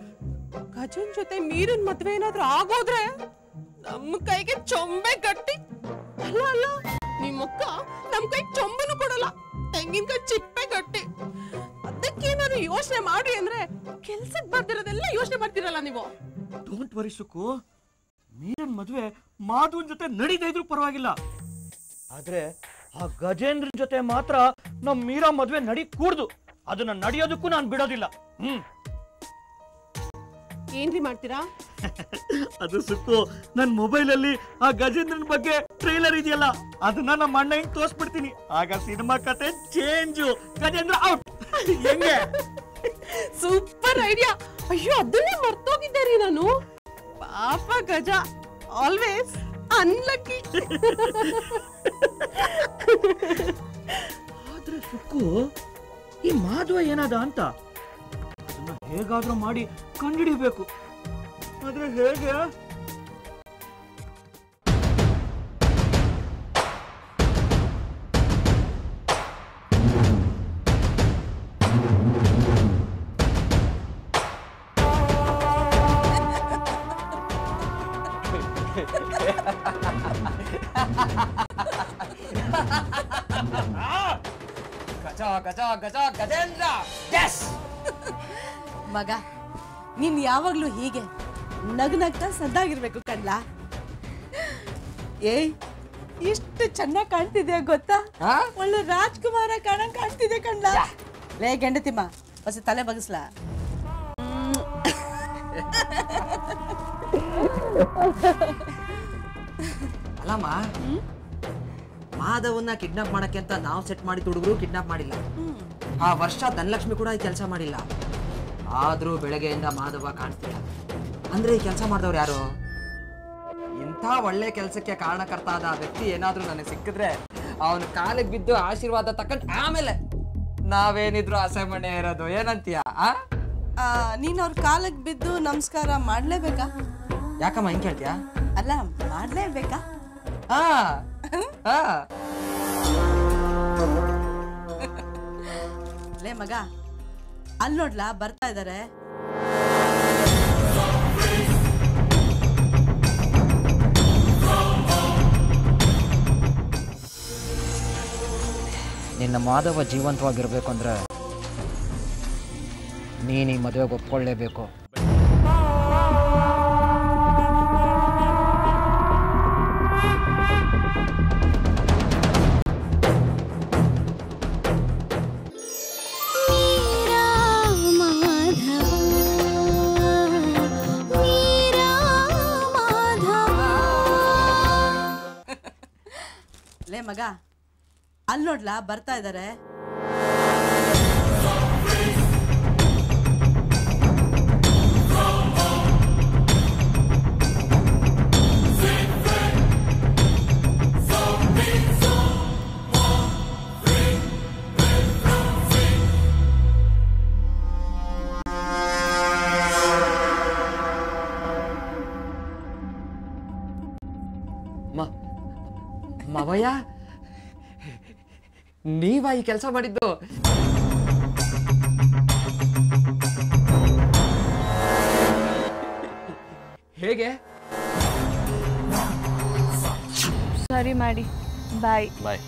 ಗಜನ್ ಜೊತೆ ಮೀರನ್ ಮದ್ವೆ ಏನಾದ್ರೂ ಆಗೋದ್ರೆ ನಮ್ಮ ಕೈಗೆ ಚೊಂಬೆ ಗಟ್ಟಿ ಅಲ್ಲ ಅಲ್ಲ ನಿಮ್ಮಕ್ಕ ನಮ್ ಕೈ ಚೊಂಬನು ಕೊಡಲ್ಲ ತೆಂಗಿನಕಾಯಿ ಚಿಪ್ಪೆ ಗಟ್ಟಿ ಅದಕ್ಕೇನಾದ್ರು ಯೋಚನೆ ಮಾಡಿ ಅಂದ್ರೆ ಕೆಲ್ಸಕ್ ಬರ್ದಿರೋದೆಲ್ಲ ಯೋಚನೆ ಮಾಡ್ತಿರಲ್ಲ ನೀವು ಡೋಂಟ್ ವರಿ ಸುಕ್ಕು ಮೀರನ್ ಮದ್ವೆ ಮಾಧವನ್ ಜೊತೆ ನಡೀತಾ ಇದ್ರು ಪರವಾಗಿಲ್ಲ ಆದ್ರೆ ಆ ಗಜೇಂದ್ರನ್ ಜೊತೆ ಮಾತ್ರ ನಮ್ ಮೀರಾ ಮದ್ವೆ ನಡಿ ಕೂಡ್ದು ಅದನ್ನ ನಡೆಯೋದಕ್ಕೂ ನಾನು ಬಿಡೋದಿಲ್ಲ ಹ್ಮ್ ಏನ್ರಿ ಮಾಡ್ತೀರಾ ಅದು ಸುಕ್ಕು ನನ್ ಮೊಬೈಲ್ ಅಲ್ಲಿ ಆ ಗಜೇಂದ್ರನ್ ಬಗ್ಗೆ ಟ್ರೈಲರ್ ಇದೆಯಲ್ಲ ಅದನ್ನ ನಮ್ಮ ಅಣ್ಣ ಹಿಂಗ್ ತೋರ್ಸ್ಬಿಡ್ತೀನಿ ಆಗ ಸಿನಿಮಾ ಕತೆ ಚೇಂಜು ಗಜೇಂದ್ರ ಔಟ್ ಹೆಂಗೆ ಸೂಪರ್ ಐಡಿಯಾ ಅಯ್ಯೋ ಅದನ್ನೇ ಮರ್ತೋಗಿದ್ದೆ ರೀ ನಾನು ಪಾಪ ಗಜ ಆಲ್ವೇಸ್ ಅನ್ಲಕ್ಕಿ ಆದ್ರೆ ಸುಕ್ಕು ಈ ಮಾಧವ ಏನಾದ ಅಂತ ಅದನ್ನ ಹೇಗಾದ್ರೂ ಮಾಡಿ ಕಂಡಿಡಿಬೇಕು ಆದ್ರೆ ಹೇಗೆ ಗಜ ಗಜ ಗಜ ಗಜೇಂದ್ರ ಎಸ್ ಮಗ ನೀನ್ ಯಾವಾಗ್ಲೂ ಹೀಗೆ ನಗ್ ನಗ್ತಾ ಸದ್ದಾಗಿರ್ಬೇಕು ಕಣ್ಲ ಏಯ್ ಎಷ್ಟು ಚೆನ್ನಾಗಿ ಕಾಣ್ತಿದ್ಯಾ ಗೊತ್ತಾ ಒಳ್ಳೆ ರಾಜ್ಕುಮಾರ ಕಾಣಂಗ್ ಕಾಣ್ತಿದೆ ಕಣ್ಲ ಲೇ ಗೆಂಡತಿಮ್ಮ ಹೊಸ ತಲೆ ಬಗಸ್ಲಾ ಅಲ್ಲಮ್ಮ ಮಾಧವನ್ನ ಕಿಡ್ನಾಪ್ ಮಾಡಕ್ಕೆ ಅಂತ ನಾವು ಸೆಟ್ ಮಾಡಿ ಹುಡುಗರು ಕಿಡ್ನಾಪ್ ಮಾಡಿಲ್ಲ ಆ ವರ್ಷ ಧನಲಕ್ಷ್ಮಿ ಕೂಡ ಈ ಕೆಲಸ ಮಾಡಿಲ್ಲ ಆದ್ರೂ ಬೆಳಗ್ಗೆಯಿಂದ ಮಾಧವ ಕಾಣ್ತಿಲ್ಲ ಅಂದ್ರೆ ಈ ಕೆಲಸ ಮಾಡಿದವ್ರು ಯಾರು ಇಂಥ ಒಳ್ಳೆ ಕೆಲಸಕ್ಕೆ ಕಾರಣಕರ್ತ ಆದ ಆ ವ್ಯಕ್ತಿ ಏನಾದ್ರೂ ನನಗೆ ಸಿಕ್ಕಿದ್ರೆ ಅವನ ಕಾಲಿಗೆ ಬಿದ್ದು ಆಶೀರ್ವಾದ ತಕೊಂಡ್ ಆಮೇಲೆ ನಾವೇನಿದ್ರು ಅಸಮಣೆ ಇರೋದು ಏನಂತೀಯ ಆ ಆ, ನೀನ್ ಅವ್ರ ಕಾಲಕ್ಕೆ ಬಿದ್ದು ನಮಸ್ಕಾರ ಮಾಡ್ಲೇಬೇಕಾ ಯಾಕಮ್ಮ ಹಿಂಗ್ ಕೇಳ್ತೀಯಾ ಅಲ್ಲ ಮಾಡ್ಲೇಬೇಕಾ ಆ ಆ ಲೇ ಮಗ ಅಲ್ಲಿ ನೋಡ್ಲಾ ಬರ್ತಾ ಇದಾರೆ ನಿನ್ನ ಮಾಧವ ಜೀವಂತವಾಗಿರ್ಬೇಕು ಅಂದ್ರೆ ನೀನು ಈ ಮದುವೆಗೆ ಒಪ್ಕೊಳ್ಳೇಬೇಕು ಲೇ ಮಗ ಅಲ್ಲಿ ನೋಡ್ಲಾ ಬರ್ತಾ ಇದಾರೆ ಮ- ಮಾವಯ್ಯ ನೀವಾ ಈ ಕೆಲಸ ಮಾಡಿದ್ದು ಹೇಗೆ ಸರಿ ಮಾಡಿ ಬಾಯ್ ಬಾಯ್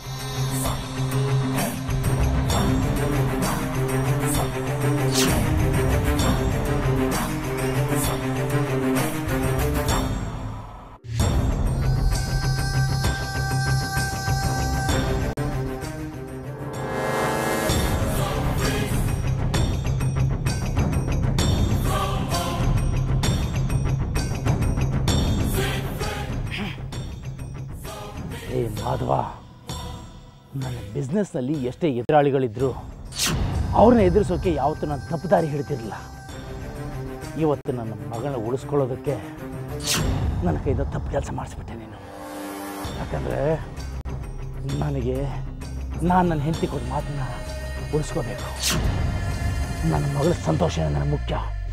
ಏ ಮಾಧವ ನನ್ನ ಬಿಸ್ನೆಸ್ನಲ್ಲಿ ಎಷ್ಟೇ ಎದುರಾಳಿಗಳಿದ್ರು ಅವ್ರನ್ನ ಎದುರಿಸೋಕೆ ಯಾವತ್ತೂ ನಾನು ತಪ್ಪು ದಾರಿ ಹಿಡಿತಿರಲಿಲ್ಲ ಇವತ್ತು ನನ್ನ ಮಗಳನ್ನ ಉಳಿಸ್ಕೊಳ್ಳೋದಕ್ಕೆ ನನ್ನ ಕೈಯಿಂದ ತಪ್ಪು ಕೆಲಸ ಮಾಡಿಸ್ಬಿಟ್ಟೆ ನೀನು ಯಾಕಂದರೆ ನನಗೆ ನಾನು ನನ್ನ ಹೆಂಡತಿ ಕೊಟ್ಟ ಮಾತನ್ನ ಉಳಿಸ್ಕೋಬೇಕು ನನ್ನ ಮಗಳ ಸಂತೋಷ ನನಗೆ ಮುಖ್ಯ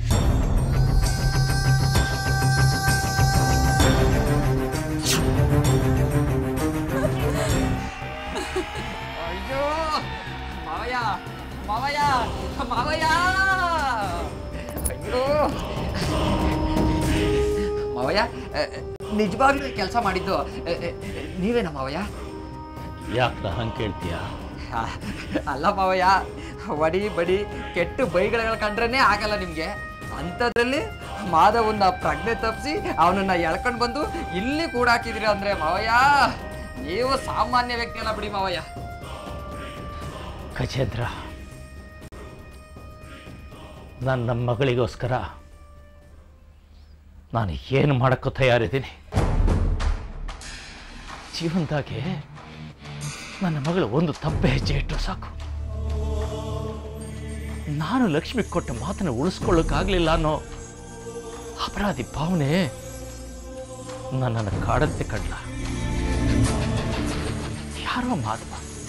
ಅಯ್ಯೋ ಮಾವಯ್ಯ ಮಾವಯ್ಯ ಮಾವಯ್ಯ ಅಯ್ಯೋ ಮಾವಯ್ಯ ನಿಜವಾಗ್ಲೂ ಕೆಲಸ ಮಾಡಿದ್ದು ಅ, ಅ, ನೀವೇನಾ ಮಾವಯ್ಯ ಯಾಕೆ ಹಂಗೆ ಕೇಳ್ತೀಯಾ ಆ, ಅಲ್ಲ ಮಾವಯ್ಯ ವಡಿ ಬಡಿ ಕೆಟ್ಟು ಬೈಗಳ ಕಂಡ್ರೇ ಆಗಲ್ಲ ನಿಮಗೆ ಅಂಥದ್ರಲ್ಲಿ ಮಾಧವನ್ನ ಪ್ರಜ್ಞೆ ತಪ್ಪಿಸಿ ಅವನನ್ನ ಎಳ್ಕೊಂಡು ಬಂದು ಇಲ್ಲಿ ಕೂಡ ಹಾಕಿದಿರಿ ಅಂದ್ರೆ ಮಾವಯ್ಯ ನೀವು ಸಾಮಾನ್ಯ ವ್ಯಕ್ತಿ ಅಲ್ಲ ಬಿಡಿ ಮಾವಯ್ಯ ಗಜೇಂದ್ರ ನಾನು ನಮ್ಮ ಮಗಳಿಗೋಸ್ಕರ ನಾನು ಏನು ಮಾಡೋಕ್ಕೂ ತಯಾರಿದ್ದೀನಿ ಜೀವನದಾಗೆ ನನ್ನ ಮಗಳು ಒಂದು ತಪ್ಪೆ ಹೆಜ್ಜೆ ಇಟ್ಟರು ಸಾಕು ನಾನು ಲಕ್ಷ್ಮಿ ಕೊಟ್ಟ ಮಾತನ್ನು ಉಳಿಸ್ಕೊಳ್ಳೋಕ್ಕಾಗಲಿಲ್ಲ ಅನ್ನೋ ಅಪರಾಧಿ ಭಾವನೆ ನನ್ನನ್ನು ಕಾಡಂತೆ ಕಡ್ಲ ಯಾರೋ ಮಾಧವ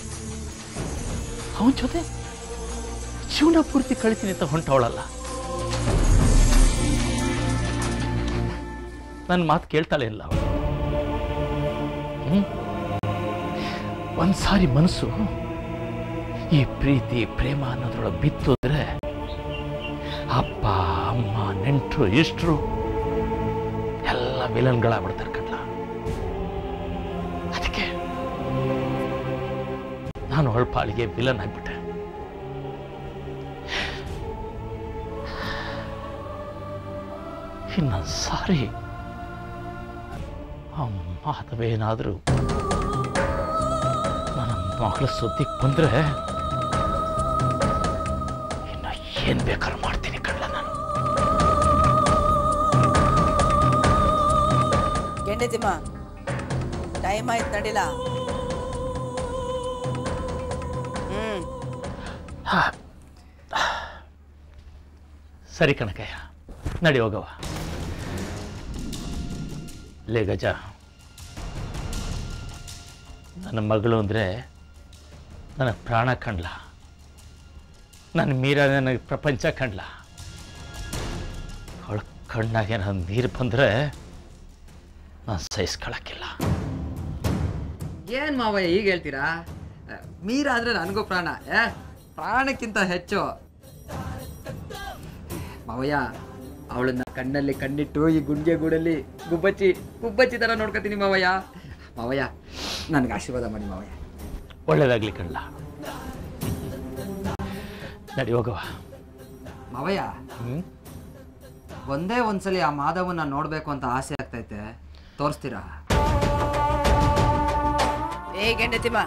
ಅವನ ಜೊತೆ ಜೀವನ ಪೂರ್ತಿ ಕಳಿತೀನಿ ಅಂತ ಹೊಂಟವಳಲ್ಲ ನನ್ನ ಮಾತು ಕೇಳ್ತಾಳೆ ಇಲ್ಲ ಅವಳು ಹ್ಮ್ ಒಂದ್ಸಾರಿ ಮನಸ್ಸು ಈ ಪ್ರೀತಿ ಪ್ರೇಮ ಅನ್ನೋದ್ರೊಳಗೆ ಬಿತ್ತು ಅಂದ್ರೆ ಅಪ್ಪ ಅಮ್ಮ ನೆಂಟರು ಇಷ್ಟರು ಎಲ್ಲ ವಿಲನ್ಗಳಾಗ್ಬಿಡ್ತಾರೆ ಕಡ್ಲ ಅದಕ್ಕೆ ನಾನು ಅವಳ ಪಾಳಿಗೆ ವಿಲನ್ ಆಗ್ಬಿಟ್ಟೆ ಇನ್ನೊಂದು ಸಾರಿ ಆ ಮಾಧವೇನಾದರೂ ನನ್ನ ಮಗಳ ಸುದ್ದಿಗೆ ಬಂದ್ರೆ ಇನ್ನು ಏನು ಬೇಕಾದ್ರೂ ಮಾಡ್ತೀನಿ ಕಳ್ಳ ನಾನು ಗೆಂಡೆತಿಮ್ಮ ಟೈಮ್ ಆಯ್ತು ನಡಿಲ್ಲ ಹ್ಮ್ ಹಾ. ಸರಿ ಕಣಕಯ್ಯ ನಡಿ ಹೋಗವ ಲೇ ಗಜ ನನ್ನ ಮಗಳು ಅಂದರೆ ನನ್ನ ಪ್ರಾಣ ಕಂಡ್ಲ ನನ್ನ ಮೀರ ನನಗೆ ಪ್ರಪಂಚ ಕಂಡ್ಲ ಅವಳ ಕಣ್ಣಾಗೆ ನನ್ನ ನೀರು ಬಂದರೆ ನಾನು ಸಹಿಸ್ಕೊಳಕ್ಕಿಲ್ಲ ಏನ್ ಮಾವಯ್ಯ ಈಗ ಹೇಳ್ತೀರಾ ಅ, ಮೀರಾ ಆದ್ರೆ ನನಗೂ ಪ್ರಾಣ ಏ ಪ್ರಾಣಕ್ಕಿಂತ ಹೆಚ್ಚು ಮಾವಯ್ಯ ಅವಳನ್ನ ಕಣ್ಣಲ್ಲಿ ಕಣ್ಣಿಟ್ಟು ಈ ಗುಂಡಿಗೆ ಗೂಡಲ್ಲಿ ಗುಬ್ಬಚ್ಚಿ ಗುಬ್ಬಚ್ಚಿ ತರ ನೋಡ್ಕೊತೀನಿ ಮಾವಯ್ಯ ಮಾವಯ್ಯ ನನಗೆ ಆಶೀರ್ವಾದ ಮಾಡಿ ಮಾವಯ್ಯ ಒಳ್ಳೇದಾಗ್ಲಿ ಕಣ್ಲ ನಡಿ ಹೋಗವ ಮಾವಯ್ಯ ಹ್ಮ್ ಒಂದೇ ಒಂದ್ಸಲಿ ಆ ಮಾಧವನ್ನ ನೋಡ್ಬೇಕು ಅಂತ ಆಸೆ ಆಗ್ತೈತೆ ತೋರಿಸ್ತೀರಾ ಏ ಗೆಂಡೆತಿಮ್ಮ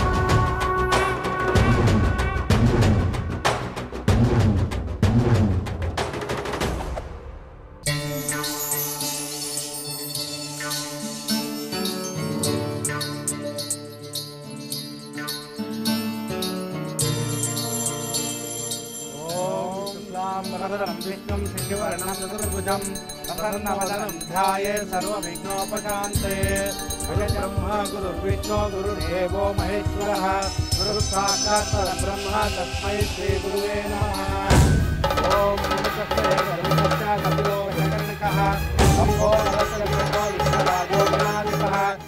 शुक्लाम्बरधरं विष्णुं शशिवर्णं चतुर्भुजं प्रसन्नवदनं ध्याये सर्वविघ्नोपशान्ते ब्रह्मा गुरुर्विष्णु गुरुर्देवो महेश्वरः गुरुः साक्षात् परब्रह्म तस्मै श्रीगुरुवे नमः ॐ नमस्तस्मै सर्वस्य कपिलो हिरण्यकः शम्भो नरसिंहो विष्णुराजो गणाधिपः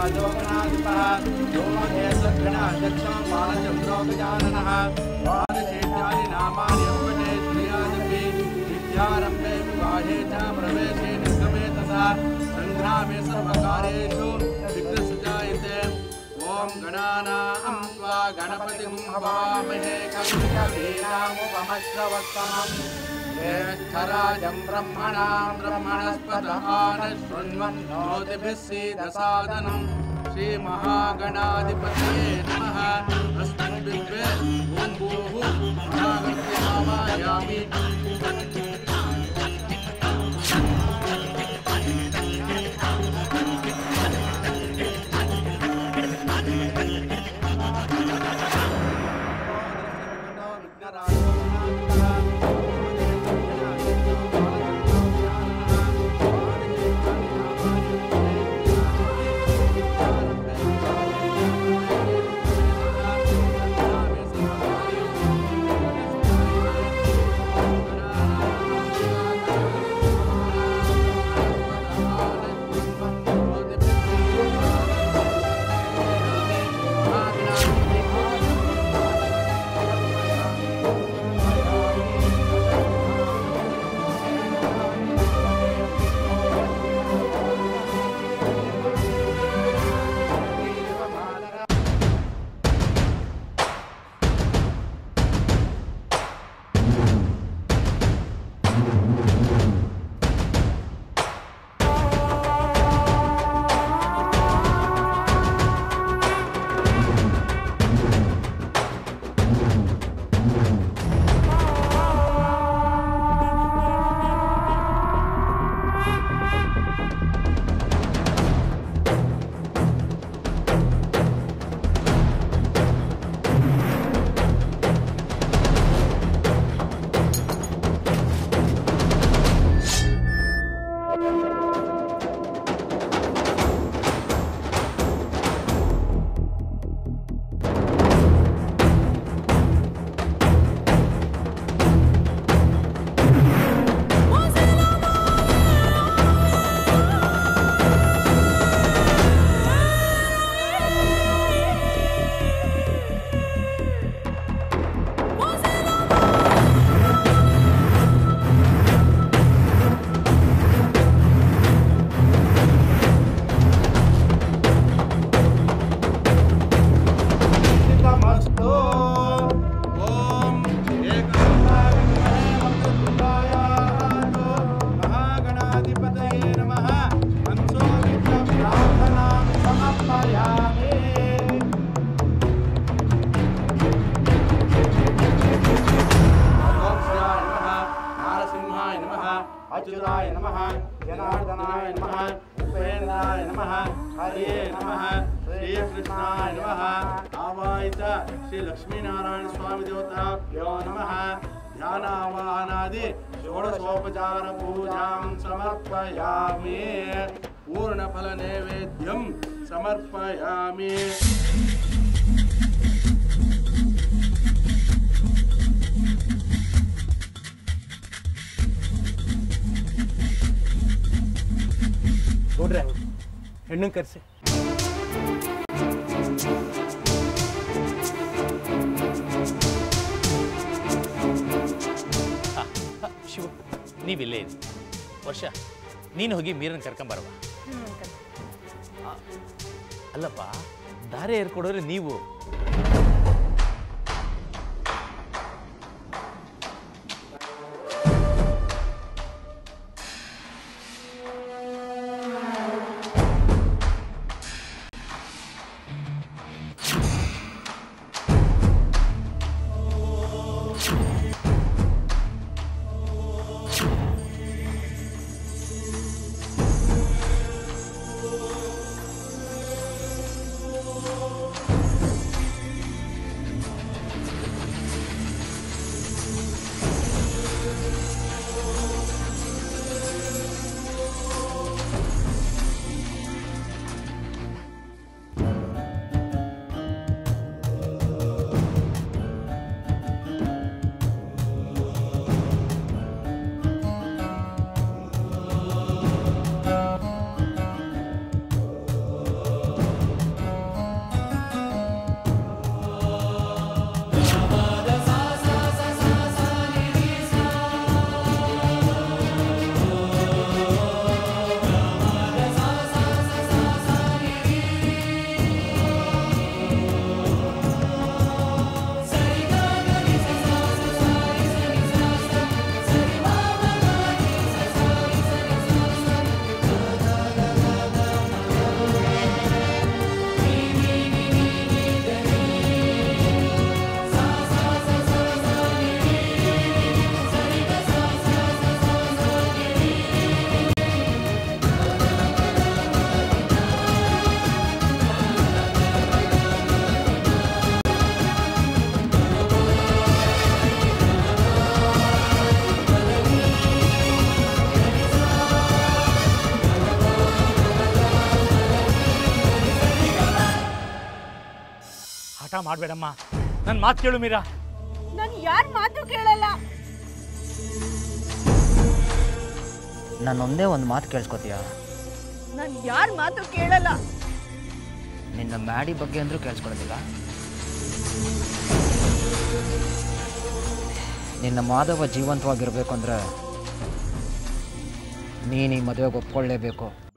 लोकनाधिपः सोमहेशगणाध्यक्षं बालचन्द्रोगजाननः द्वादशेत्यादि नामानि अपटे श्रियादपि विद्यारम्भे विवाहे च प्रवेशे निर्गमे तथा सङ्ग्रामे सर्वकार्येषु विघ्नसुजायते ॐ गणानां त्वा गणपतिं हवामहे कविकवीनामुपमश्रवस्तमम् ज्येष्ठराजं ब्रह्मणां ब्रह्मणस्पतः न शृण्वन्नोतिभिः सीदसादनं श्रीमहागणाधिपतये नमः अस्मिन् विद्वे ॐ भूः महागणपतिमावायामि नमस्तु ॐ महागणाधिपतये नमः प्रार्थनां समर्पयामि अघोक्षाय नमः नारसिंहाय नमः अच्युताय नमः जनार्दनाय नमः उपेन्द्राय नमः हरे नमः श्रीकृष्णाय नमः आवाहित श्री लक्ष्मीनारायण स्वामी देवताभ्यो नमः ध्यानावाहनादि षोडशोपचार पूजां समर्पयामि पूर्णफलनैवेद्यं समर्पयामि ನೋಡ್ರೆ ಹೆಣ್ಣು ಕರೆಸಿ ಶಿವ ನೀವಿಲ್ಲೇ ಇರಿ ವರ್ಷ ನೀನು ಹೋಗಿ ಮೀರನ್ ಕರ್ಕೊಂಬರವ ಅಲ್ಲಪ್ಪ ದಾರೆ ಏರ್ಕೊಡೋದ್ರೆ ನೀವು ಮಾಡಬೇಡಮ್ಮ ನನ್ನ ಮಾತು ಕೇಳು ಮೀರಾ ನಾನು ಯಾರ ಮಾತು ಕೇಳಲ್ಲ ನಾನೊಂದೇ ಒಂದು ಮಾತು ಕೇಳಿಸ್ಕೊತೀಯ ನಾನು ಯಾರ ಮಾತು ಕೇಳಲ್ಲ ನಿನ್ನ ಮ್ಯಾಡಿ ಬಗ್ಗೆ ಅಂದರೂ ಕೇಳಿಸ್ಕೊಳ್ಳೋದಿಲ್ಲ ನಿನ್ನ ಮಾಧವ ಜೀವಂತವಾಗಿರ್ಬೇಕು ಅಂದ್ರೆ ನೀನು ಈ ಮದುವೆಗೆ ಒಪ್ಕೊಳ್ಳೇಬೇಕು